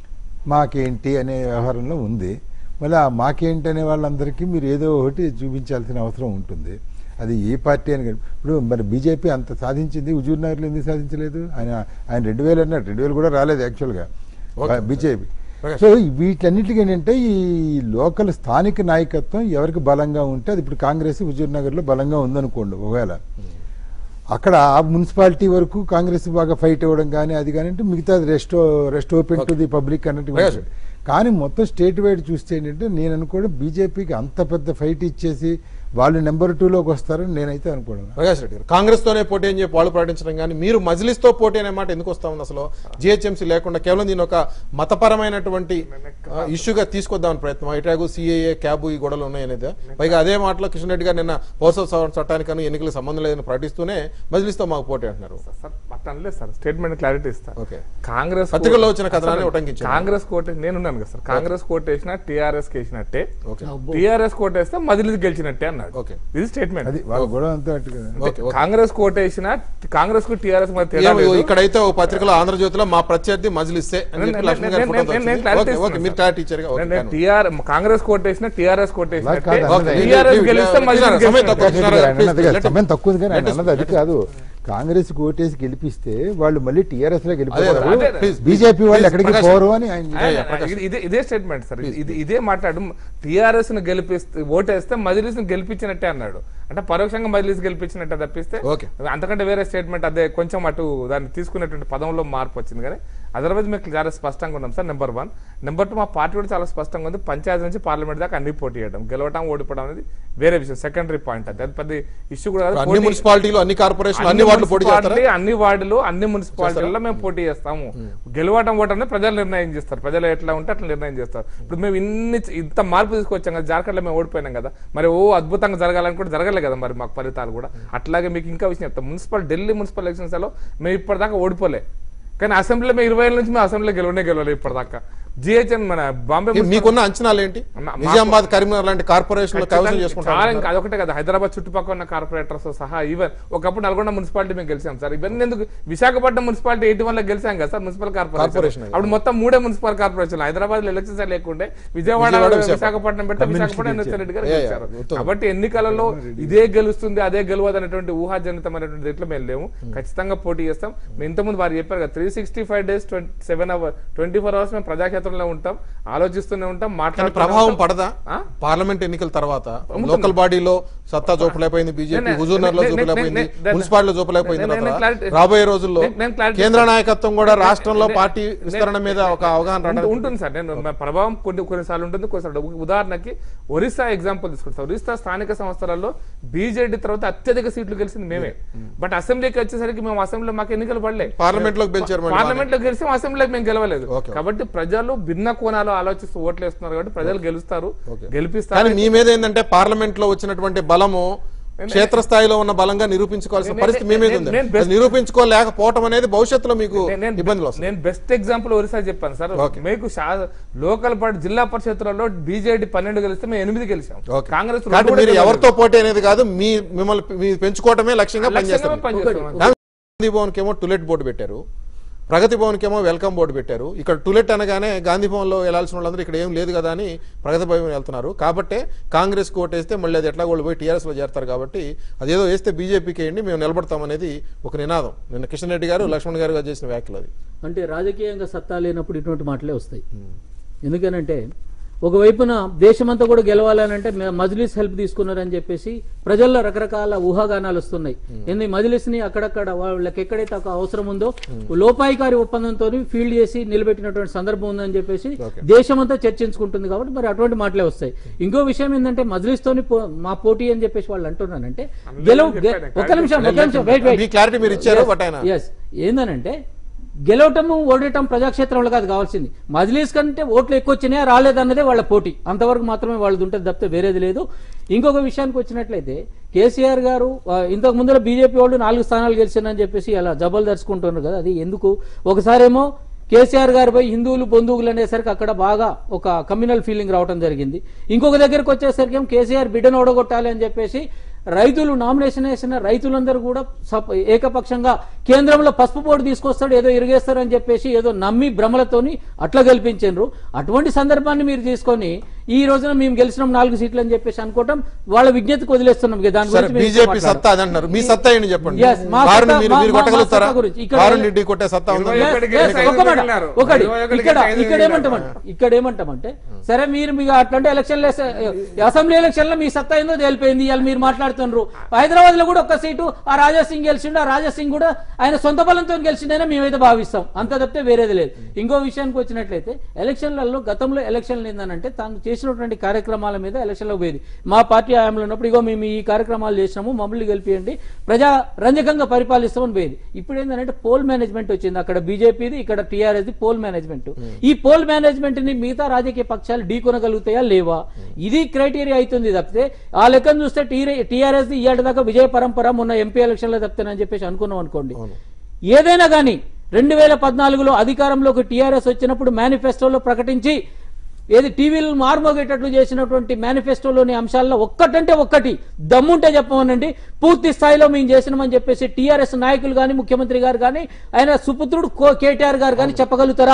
మాకేంటి అనే వ్యవహారంలో ఉంది మళ్ళీ ఆ మాకేంటి అనే వాళ్ళందరికీ మీరు ఏదో ఒకటి చూపించాల్సిన అవసరం ఉంటుంది అది ఏ పార్టీ అని కాదు. ఇప్పుడు మరి బీజేపీ అంత సాధించింది హుజూర్ నగర్లో ఎందుకు సాధించలేదు ఆయన ఆయన రెండు వేలు అన్నాడు రెండు వేలు కూడా రాలేదు యాక్చువల్గా ఓకే. బీజేపీ ప్రకాష్. సో వీటన్నిటికీ ఏంటంటే ఈ లోకల్ స్థానిక నాయకత్వం ఎవరికి బలంగా ఉంటే అది ఇప్పుడు కాంగ్రెస్ హుజూర్ నగర్లో బలంగా ఉందనుకోండి ఒకవేళ అక్కడ ఆ మున్సిపాలిటీ వరకు కాంగ్రెస్ బాగా ఫైట్ ఇవ్వడం కానీ అది కానీ అంటే మిగతా rest rest open to the public అన్నట్టు Yes. కానీ మొత్తం స్టేట్ వైడ్ చూస్తే ఏంటంటే నేను అనుకోవడం బీజేపీకి అంత పెద్ద ఫైట్ ఇచ్చేసి వాళ్ళు నెంబర్ టూలోకి వస్తారని నేనైతే అనుకోవడం ప్రకాష్ రెడ్డి గారు కాంగ్రెస్ తోనే పోటీ అని చెప్పి వాళ్ళు ప్రకటించడం కానీ మీరు మజ్లిస్ తో పోటీ అనే మాట ఎందుకు వస్తా ఉంది అసలు జిహెచ్ఎంసీ లేకుండా కేవలం దీని ఒక మతపరమైనటువంటి ఆ, ఇష్యూగా తీసుకొద్దామని ప్రయత్నం ఇటాగు సిఏఏ క్యాబ్ ఈ గొడవలు ఉన్నాయనేది పైగా అదే మాటలో కిషన్ రెడ్డి గారు నిన్న పౌరసత్వ సవరణ చట్టానికి ఎన్నికలకు సంబంధం లేదని ప్రకటిస్తూనే మజ్లిస్ తో మాకు పోటీ అంటున్నారు సార్ అట్లా అనలేదు సార్ స్టేట్మెంట్ క్లారిటీ ఇస్తా ఓకే. కాంగ్రెస్ పత్రికల్లో వచ్చిన కథనాన్ని ఉటంకించారు. కాంగ్రెస్ కోట నేనున్నాను కదా సార్ కాంగ్రెస్ కోట వేసినా టీఆర్ఎస్ వేసినట్టే ఓకే టీఆర్ఎస్ కోట వేస్తే మదిలి గెలిచినట్టే అన్నాడు ఓకే. ఇది స్టేట్మెంట్ అది వాళ్ళ గొడవ అంతా అట్టు కదా ఓకే ఓకే కాంగ్రెస్ కోట వేసినా కాంగ్రెస్ కు టీఆర్ఎస్ మధ్య తేడా ఏమో లేదు. ఇక్కడైతే ఓ పత్రికలో ఆంధ్రజ్యోతిలో మా ప్రత్యర్థి మజ్లిస్తే అని చెప్పి నేను- లక్ష్మణ్ గారి నేను- ఫోటో నేను- నేను వచ్చింది. clarity ఓకే, ఓకే, ఇస్తున్నాను మీరు సార్. క్లారిటీ ఇచ్చారు నేను- నేను టీఆర్ కాంగ్రెస్ కోట వేసినా టీఆర్ఎస్ కోట కాదు, వేసినట్టే కాదు, ఓకే, లేదు, టీఆర్ఎస్ లేదు, గెలిస్తే లేదు, మదిలి లేదు, సమయం తక్కువ. గెలిచినట్టే. ఆయన అన్నది కాదు, Let us- సమయం తక్కువ ఉంది కానీ ఆయన let us- అన్నది అది కాదు కాంగ్రెస్ ఓటేసి గెలిపిస్తే వాళ్ళు మళ్ళీ టీఆర్ఎస్ లో అదే, గెలిపోతారు అదే, please, బీజేపీ వాళ్ళు please, ఎక్కడికి ప్రకాష్. పోరు అని ఆయన ఆయన- ఇది- ఇదే- ఇదే స్టేట్మెంట్ సార్ ఇది ఇదే మాట్లాడు టిఆర్ఎస్ ను గెలిపిస్తే ఓటేస్తే మజిలీస్ ను గెలిపించినట్టే అన్నాడు అంటే పరోక్షంగా మజిలీస్ గెలిపించినట్టే తప్పిస్తే Okay. అంతకంటే వేరే స్టేట్మెంట్ అదే కొంచెం అటు దాన్ని తీసుకునేటువంటి పదంలో మార్పు వచ్చింది కానీ అదర్వైజ్ మీకు చాలా స్పష్టంగా ఉన్నాం sir number one number two మా పార్టీ కూడా చాలా స్పష్టంగా ఉంది పంచాయతీ నుంచి పార్లమెంట్ దాకా అన్ని పోటీ చేయడం గెలవడం ఓడిపోవడం అనేది వేరే విషయం సెకండరీ పాయింట్ అది అది పెద్ద ఇష్యూ కూడా కాదు. అన్ని పోటీ- మున్సిపాలిటీలు అన్ని కార్పొరేషన్లు అన్ని వార్డులు పోటీ చేస్తారా మున్సిపాలిటీ, అన్ని వార్డులు అన్ని మున్సిపాలిటీల్లో మేము పోటీ చేస్తాము గెలవటం ఓటం అనేది ప్రజలు నిర్ణయం చేస్తారు ప్రజలు ఎట్లా ఉంటే అట్లా నిర్ణయం చేస్తారు ఇప్పుడు మేము ఇన్ని ఇంత మార్పు తీసుకొచ్చాం కదా జార్ఖండ్ లో మేము ఓడిపోయినాం కదా మరి ఓ అద్భుతంగా జరగాలని కూడా జరగలేదు కదా మరి మాకు ఫలితాలు కూడా అట్లాగే మీకు ఇంకా విషయం చెప్తాం మున్సిపల్ ఢిల్లీ మున్సిపల్ ఎలక్షన్స్ లో మేము ఇప్పటిదాకా ఓడిపోలే కానీ అసెంబ్లీలో మేము ఇరవై ఏళ్ళ నుంచి మేము అసెంబ్లీలో గెలవనే గెలవలేదు ఇప్పటిదాకా జిహెచ్ఎన్ మన బాంబే ఏ, మీకున్న అంచనాలు ఏంటి మా- మాకు- నిజామాబాద్ కరీంనగర్ లాంటి కార్పొరేషన్లు కైవసం చాలా చేసుకుంటారు ఇంకా అదొకటే కదా హైదరాబాద్ చుట్టుపక్కల ఉన్న కార్పొరేటర్స్ సహా ఈవెన్ ఒకప్పుడు నల్గొండ మున్సిపాలిటీ మేము గెలిచాం సార్ ఇవన్నీ ఎందుకు విశాఖపట్నం మున్సిపాలిటీ ఎయిటీ వన్ లో గెలిచాం కదా సార్ మున్సిపల్ Corporation కార్పొరేషన్ అది. అప్పుడు మొత్తం మూడే మున్సిపల్ కార్పొరేషన్ హైదరాబాద్ లో ఎలక్షన్స్ లేకుండే విజయవాడ విజయవాడ, విశాఖపట్నం పెడితే కమ్యూనిస్ట్ విశాఖపట్నం ఎన్ఎస్ రెడ్డి గారు Yeah, yeah, గెలిచారు ఉత్తమం. కాబట్టి ఎన్నికలలో ఇదే గెలుస్తుంది అదే గెలవదు అనేటువంటి ఊహాజనితమైనటువంటి దీంట్లో మేము లేము ఖచ్చితంగా పోటీ చేస్తాం మేము ఇంతకుముందు వారు చెప్పారు కదా three sixty five days seven hour twenty four hours మేము ప్రజాక్షేత్రంలో ఉంటాం ఆలోచిస్తూనే ఉంటాం కానీ మాట్లాడుతూనే ప్రభావం ఉంటాం. పడదా ఆ? పార్లమెంట్ ఎన్నికల తర్వాత లోకల్ బాడీలో సత్తా చూపలేకపోయింది బీజేపీ నేను- హుజూర్ నగర్ లో నేను- చూపలేకపోయింది నేను- నేను- మున్సిపాలిటీలో చూపలేకపోయింది నేను- నేను తర్వాత clarity- రాబోయే రోజుల్లో నేను- నేను clarity కేంద్ర చెప్తాను. నాయకత్వం కూడా నేను- రాష్ట్రంలో నేను- పార్టీ నేను- విస్తరణ మీద ఒక అవగాహన ఉంటు- రావడానికి ఉంటుంది సార్ నేను మా ప్రభావం కొన్ని కొన్నిసార్లు ఉంటుంది కొన్నిసార్లు ఉండదు. ఉదాహరణకి ఒరిస్సా ఎగ్జాంపుల్ తీసుకుంటాం ఒరిస్సా స్థానిక సంస్థలలో బీజేడీ తర్వాత అత్యధిక సీట్లు గెలిచింది మేమే బట్ అసెంబ్లీకి వచ్చేసరికి మేము అసెంబ్లీలో మాకు ఎన్నికలు పడలే పార్లమెంట్ లోకి గెలిచారు మళ్ళీ పార్లమెంట్ లో గెలిచి అసెంబ్లీకి మేము గెలవలేదు Okay. కాబట్టి ప్రజలు భిన్న కోణాలు ఆలోచిస్తూ ఓట్లు వేస్తున్నారు కాబట్టి ప్రజలు గెలుస్తారు గెలిపిస్తారు కానీ మీ మీద ఏంటంటే పార్లమెంట్ లో వచ్చినటువంటి బలము క్షేత్రస్థాయిలో ఉన్న బలంగా నిరూపించుకోవాల్సిన నేను- పరిస్థితి మీ మీద ఉంది నేను- నేను best- అది నిరూపించుకోలేకపోవటం అనేది భవిష్యత్తులో మీకు నేను- నేను ఇబ్బందులు వస్తాయి నేను బెస్ట్ ఎగ్జాంపుల్ ఒరిస్సా చెప్పాను సార్ Okay. మీకు శా- లోకల్ పార్టీ జిల్లా పరిషత్తులలో బీజేడీ పన్నెండు గెలిస్తే మేము ఎనిమిది గెలిచాం ఓకే. కాంగ్రెస్ కాబట్టి రెండు కూడా మీరు గెలవలేదు. ఎవరితో పోటీ అనేది కాదు మీ మిమ్మల్ని మీ పెంచుకోవటమే లక్ష్యంగా లక్ష్యంగా పనిచేస్తారు పనిచేస్తాం. గాంధీ భవన్ కేమో టులెట్ బోర్డు పెట్టారు ప్రగతి భవన్ కేమో వెల్కమ్ బోర్డు పెట్టారు ఇక్కడ టులెట్ అనగానే గాంధీ భవన్ లో వెళ్లాల్సిన వాళ్ళందరూ ఇక్కడ ఏం లేదు కదా అని ప్రగతి భవన్ వెళ్తున్నారు కాబట్టే కాంగ్రెస్ కు ఓటేస్తే మళ్ళీ అది ఎట్లా వాళ్ళు పోయి టీఆర్ఎస్ లో చేరతారు కాబట్టి అదేదో వేస్తే బీజేపీకి వేయండి మేము నిలబడతాం అనేది ఒక నినాదం నిన్న కిషన్ రెడ్డి గారు లక్ష్మణ్ గారు చేసిన వ్యాఖ్యలు అది అంటే రాజకీయంగా సత్తా లేనప్పుడు ఇటువంటి మాటలే వస్తాయి ఎందుకనంటే ఒకవైపున దేశమంతా కూడా గెలవాలనంటే మ- మజ్లిస్ హెల్ప్ తీసుకున్నారని చెప్పేసి ప్రజల్లో రకరకాల ఊహాగానాలు వస్తున్నాయి ఏంది మజ్లిస్ ని అక్కడక్కడ వాళ్ళకి ఎక్కడైతే ఒక అవసరం ఉందో లోపాయికారి ఒప్పందంతో ఫీల్డ్ చేసి నిలబెట్టినటువంటి సందర్భం ఉందని చెప్పేసి దేశమంతా చర్చించుకుంటుంది కాబట్టి మరి అటువంటి మాటలే వస్తాయి ఇంకో విషయం ఏంటంటే మజ్లిస్ తోని పో- మా పోటీ అని చెప్పేసి వాళ్ళు అంటున్నారంటే గెలవ గె- ఒక నిమిషం ఒక నిమిషం వెయిట్ వెయిట్ మీ క్లారిటీ మీరు ఇచ్చారు బట్ ఆయన ఎస్ ఏందనంటే గెలవటము ఓడటం ప్రజాక్షేత్రంలో కాదు కావాల్సింది మజ్లీస్ కంటే ఓట్లు ఎక్కువ వచ్చినాయా రాలేదన్నదే వాళ్ళ పోటీ అంతవరకు మాత్రమే వాళ్ళది ఉంటుంది తప్పితే వేరేది లేదు ఇంకొక విషయానికి వచ్చినట్లయితే కేసీఆర్ గారు ఆ, ఇంతకు ముందర బీజేపీ వాళ్ళు నాలుగు స్థానాలు గెలిచారని చెప్పేసి అలా జబ్బలు దర్చుకుంటున్నారు కదా అది ఎందుకు ఒకసారేమో కేసీఆర్ గారిపై హిందువులు బంధువులు అనేసరికి అక్కడ బాగా ఒక కమ్యూనల్ ఫీలింగ్ రావడం జరిగింది ఇంకొక దగ్గరకు వచ్చేసరికి ఏమో కేసీఆర్ బిడ్డను ఓడగొట్టాలి అని చెప్పేసి రైతులు నామినేషన్ వేసిన రైతులందరూ కూడా సప- ఏకపక్షంగా కేంద్రంలో పసుపు పోటు తీసుకొస్తాడు ఏదో ఇరిగేస్తారని చెప్పేసి ఏదో నమ్మి భ్రమలతోని అట్లా గెలిపించారు అటువంటి సందర్భాన్ని మీరు తీసుకొని ఈ రోజున మేము గెలిచినాం నాలుగు సీట్లు అని చెప్పేసి అనుకోవటం వాళ్ళ విజ్ఞతకు వదిలేస్తున్నాం ఇక దాని సరే గురించి మేము బీజేపీ మాట్లాడడం. సత్తా అది అంటున్నారు మీ సత్తా ఏంటి చెప్పండి Yes, మా వారిని సత్తా- మీరు మా- మీరు మా- కొట్టగలుగుతారా మా సత్తా గురించి. ఇక్కడ- వారిని రెడ్డి కొట్టే సత్తా ఉందా ఇరవై Yes, ఒకటికి yes, ఐదు ఒక్క మాట. మిగిలినారు. ఒకటి ఇరవై ఒకటికి ఇక్కడ ఐదు ఇక్కడ మిగిలినారు. ఏమంటామంటే ఇక్కడ ఏమంటామంటే సరే మీరు మీకు అట్లాంటి ఎలక్షన్ అసెంబ్లీ ఎలక్షన్ లో మీ సత్తా ఏందో తేలిపోయింది ఇవాళ మీరు మాట్లాడుతున్నారు హైదరాబాద్ లో కూడా ఒక్క సీటు ఆ రాజా సింగ్ గెలిచిండు ఆ రాజా సింగ్ కూడా ఆయన సొంత బలంతో గెలిచిండనే మేమైతే భావిస్తాం అంత తప్పితే వేరేది లేదు ఇంకో విషయానికి వచ్చినట్లయితే ఎలక్షన్లలో గతంలో ఎలక్షన్లు ఏందనంటే తాను చేసినటువంటి కార్యక్రమాల మీద ఎలక్షన్లో పోయేది మా పార్టీ హయాంలో ఉన్నప్పుడు ఇగో మేము ఈ కార్యక్రమాలు చేసినాము మమ్మల్ని గెలిపియండి ప్రజా రంజకంగా పరిపాలిస్తామని పోయేది ఇప్పుడు ఏంటంటే పోల్ మేనేజ్మెంట్ వచ్చింది అక్కడ బీజేపీది ఇక్కడ టీఆర్ఎస్ పోల్ మేనేజ్మెంట్ ఈ పోల్ మేనేజ్మెంట్ ని మిగతా రాజకీయ పక్షాలు ఢీకొనగలుగుతాయా లేవా ఇది క్రైటీరియా అవుతుంది తప్పితే ఆ లెక్కను చూస్తే టీఆర్ఎస్ ఇయ్యాటి దాకా విజయ పరంపర మొన్న ఎంపీ ఎలక్షన్లో తప్పితేనని చెప్పేసి అనుకున్నాం అనుకోండి ఏదైనా కానీ రెండు వేల పద్నాలుగులో అధికారంలోకి టీఆర్ఎస్ వచ్చినప్పుడు మేనిఫెస్టోలో ప్రకటించి ఏది టీవీలు మార్మోగేటట్లు చేసినటువంటి మేనిఫెస్టోలోని అంశాల్లో ఒక్కటంటే ఒక్కటి దమ్ముంటే చెప్పమనండి పూర్తి స్థాయిలో మేము చేసినామని చెప్పేసి టీఆర్ఎస్ నాయకులు కానీ ముఖ్యమంత్రి గారు కానీ ఆయన సుపుత్రుడు కో- కేటీఆర్ గారు కానీ చెప్పగలుగుతారా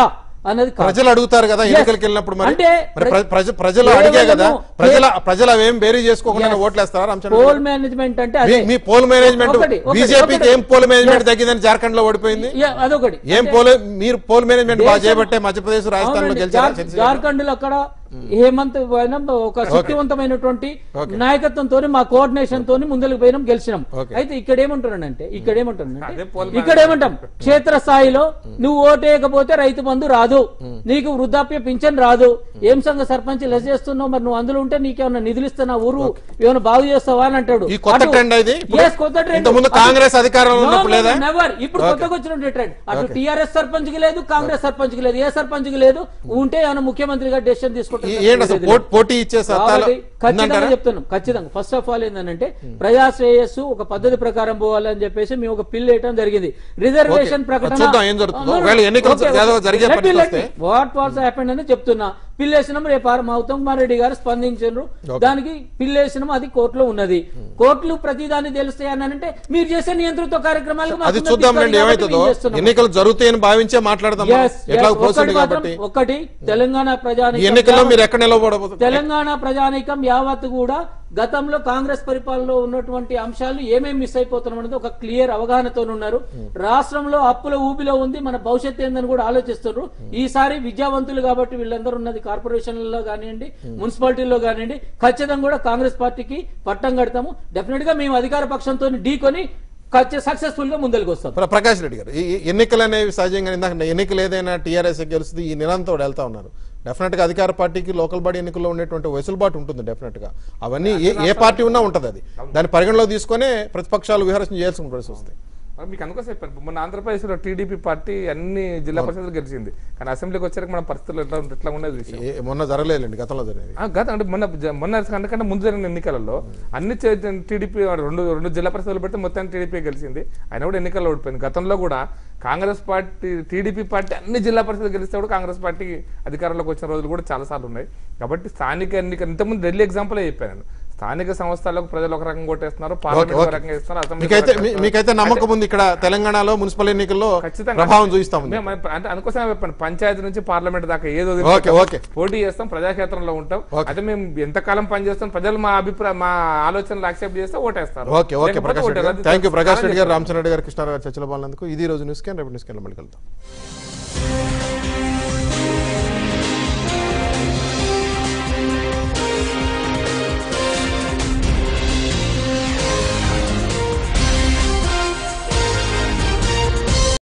అన్నది కాదు. ప్రజలు అడుగుతారు కదా Yes. ఎన్నికలకు వెళ్ళినప్పుడు మరి అంటే మరి ప్ర- ప్రజ- ప్రజలు కేవలము అడిగే కదా ప్రజల కే- ప్రజలు అవేం బేరీ చేసుకోకుండా Yes. ఓట్లు వేస్తారా రామచంద్ర పోల్ గారు? మేనేజ్మెంట్ అంటే మీ- అదే మీ పోల్ మేనేజ్మెంట్ ఒకటి, ఒకటి, బీజేపీకి ఒకటి. ఏం పోల్ మేనేజ్మెంట్ Yes. తగ్గిందని జార్ఖండ్ లో ఓడిపోయింది Yeah, అదొకటి ఏం అంటే పోల్ మీరు పోల్ మేనేజ్మెంట్ బాగా దేశం- చేయబట్టే మధ్యప్రదేశ్ రాజస్థాన్ లో అవునండి, గెలిచారా జార్- ఛత్తీస్గఢ్ లో? జార్ఖండ్ లో అక్కడ హేమంత్ పోయినా ఒక శక్తివంతమైనటువంటి Okay. నాయకత్వంతో మా కోఆర్డినేషన్ తోని ముందరకు పోయినాం గెలిచినాం Okay. అయితే ఇక్కడ ఏమంటున్నానంటే ఇక్కడ ఏమంటున్నానంటే అదే పోల్ ఇక్కడ ఏమంటాం క్షేత్ర స్థాయిలో నువ్వు ఓటేయకపోతే రైతు బంధు రాదు నీకు వృద్ధాప్య పింఛన్ రాదు ఏం సంఘ సర్పంచ్ లెస్ చేస్తున్నావు మరి నువ్వు అందులో ఉంటే నీకేమన్నా నిధులు ఇస్తున్నా ఊరు ఏమైనా బాగు చేస్తావా అని అంటాడు ఈ కొత్త అటు- trend ఇది? ఇప్పుడు Yes, కొత్త trend. ఇంతకుముందు అటు- కాంగ్రెస్ అధికారంలో No, ఉన్నప్పుడు no, లేదా? never. ఇప్పుడు Okay. కొత్తగా వచ్చిన ట్రెండ్ అటు Okay. టిఆర్ఎస్ సర్పంచ్ కి లేదు కాంగ్రెస్ సర్పంచ్ కి లేదు ఏ సర్పంచ్ కి లేదు ఉంటే ఏమైనా ముఖ్యమంత్రిగా డెసిషన్ ఈ- ఏంటి అసలు పోటీ- పోటీ ఇచ్చే సత్తాలో కాబట్టి ఖచ్చితంగా ఉందంటారా? చెప్తున్నాం ఖచ్చితంగా ఫస్ట్ ఆఫ్ ఆల్ ఏంటంటే ప్రజా శ్రేయస్సు ఒక పద్ధతి ప్రకారం పోవాలని చెప్పేసి మేము ఒక పిల్ వేయడం జరిగింది రిజర్వేషన్ Okay. ప్రకటన చూద్దాం ఏం జరుగుతుందో. ఒకవేళ ఎన్నికలు ఏదో జరిగే పరిస్థితి వస్తే. వాట్ వాట్స్ హ్యాపెండ్ అని చెప్తున్నా పిల్ వేసినాం రేపు ఆరు మా ఉత్తమ్ కుమార్ రెడ్డి గారు స్పందించారు దానికి పిల్ వేసినాం అది కోర్టులో ఉన్నది కోర్టులు ప్రతిదాన్ని తెలుస్తాయి అని అంటే మీరు చేసే నియంత్రిత కార్యక్రమాలకు మాకు అది ఉన్నది చూద్దాం తీసుకోవాలి రండి కాబట్టి ఏమైతుందో మేము చేస్తున్నాం. ఎన్నికలు జరుగుతాయని భావించే మాట్లాడదాం మనం. Yes, yes. ఎట్లా ఒకటి పోతుంది మాత్రం- కాబట్టి ఒకటి తెలంగాణ ఈ ప్రజానీకం ఎన్నికల్లో మీరు ఎక్కడ నిలబడబోతున్నారు తెలంగాణ ప్రజానీకం యావత్తు కూడా గతంలో కాంగ్రెస్ పరిపాలనలో ఉన్నటువంటి అంశాలు ఏమేమి మిస్ అయిపోతున్నాం అనేది ఒక క్లియర్ అవగాహనతో ఉన్నారు రాష్ట్రంలో అప్పుల ఊబిలో ఉంది మన భవిష్యత్తు ఏందని కూడా ఆలోచిస్తున్నారు ఈసారి విద్యావంతులు కాబట్టి వీళ్ళందరూ ఉన్నది కార్పొరేషన్లలో కానివ్వండి మున్సిపాలిటీల్లో కానివ్వండి ఖచ్చితంగా కూడా కాంగ్రెస్ పార్టీకి పట్టం కడతాము డెఫినెట్ గా మేము అధికార పక్షంతో ఢీకొని సక్సెస్ఫుల్ గా ముందరికి వస్తాం ప్ర- ప్రకాష్ రెడ్డి గారు ఈ ఈ ఎన్నికలు అనేవి సహజంగా ఇందాక ఎన్నికలు ఏదైనా టీఆర్ఎస్ గెలుస్తుంది ఈ నిరంతో వెళ్తా ఉన్నారు డెఫినెట్ గా అధికార పార్టీకి లోకల్ బాడీ ఎన్నికల్లో ఉండేటువంటి వెసులుబాటు ఉంటుంది డెఫినెట్ గా అవన్నీ ఏ ఏ పార్టీ ఉన్నా ఉంటుంది అది దాని పరిగణలో తీసుకొని ప్రతిపక్షాలు విహరణ చేయాల్సిన పరిస్థితి వస్తాయి మరి మీకు అనుకో చెప్పాను మొన్న ఆంధ్రప్రదేశ్లో టీడీపీ పార్టీ అన్ని జిల్లా పరిషత్లు గెలిచింది కానీ అసెంబ్లీకి వచ్చాక మన పరిస్థితులు ఎట్లా ఉంటే- ఎట్లా ఉండేది విషయం ఏ- మొన్న జరగలేదండి గతంలో జరిగేది ఆ, గత అంటే మొన్న జ- మొన్న అంతకంటే ముందు జరిగిన ఎన్నికలలో అన్ని టీడీపీ రెండు రెండు జిల్లా పరిషత్లు పెడితే మొత్తం టీడీపీ గెలిచింది ఆయన కూడా ఎన్నికల్లో ఓడిపోయింది గతంలో కూడా కాంగ్రెస్ పార్టీ టీడీపీ పార్టీ అన్ని జిల్లా పరిషత్లు గెలిస్తే కూడా కాంగ్రెస్ పార్టీ అధికారంలోకి వచ్చిన రోజులు కూడా చాలా సార్లు ఉన్నాయి కాబట్టి స్థానిక ఎన్నిక ఇంతకుముందు ఢిల్లీ ఎగ్జాంపుల్ చెప్పాను నేను. స్థానిక సంస్థలకు ప్రజలు ఒక రకంగా కొట్టేస్తున్నారు పార్లమెంట్ ఒక రకంగా ఇస్తున్నారు అసెంబ్లీ ఒక మీకైతే రకంగా మీ- ఇస్తున్నారు. మీకైతే నమ్మకం ఉంది ఇక్కడ తెలంగాణలో మున్సిపల్ ఎన్నికల్లో ఖచ్చితంగా ప్రభావం చూపిస్తా ఉంది మేము అంటే అందుకోసమే చెప్పాను పంచాయతీ నుంచి పార్లమెంట్ దాకా ఏదో ఓకే, ఓకే. పోటీ చేస్తాం ప్రజాక్షేత్రంలో ఉంటాం ఓకే. అయితే మేము ఎంతకాలం పనిచేస్తాం ప్రజలు మా అభిప్రాయం మా ఆలోచనలు యాక్సెప్ట్ చేస్తే ఓటేస్తారు ఓకే ఓకే లేకపోతే ప్రకాష్ రెడ్డి ఓటేరు. గారు అది థ్యాంక్ యూ ప్రకాష్ రెడ్డి గారు చాలా రామచంద్ర రెడ్డి గారు కృష్ణారావు గారు చర్చలో పాల్గొన్నందుకు ఇది రోజు న్యూస్ క్యాన్ రేపు న్యూస్ క్యాన్ మళ్ళీ కలుద్దాం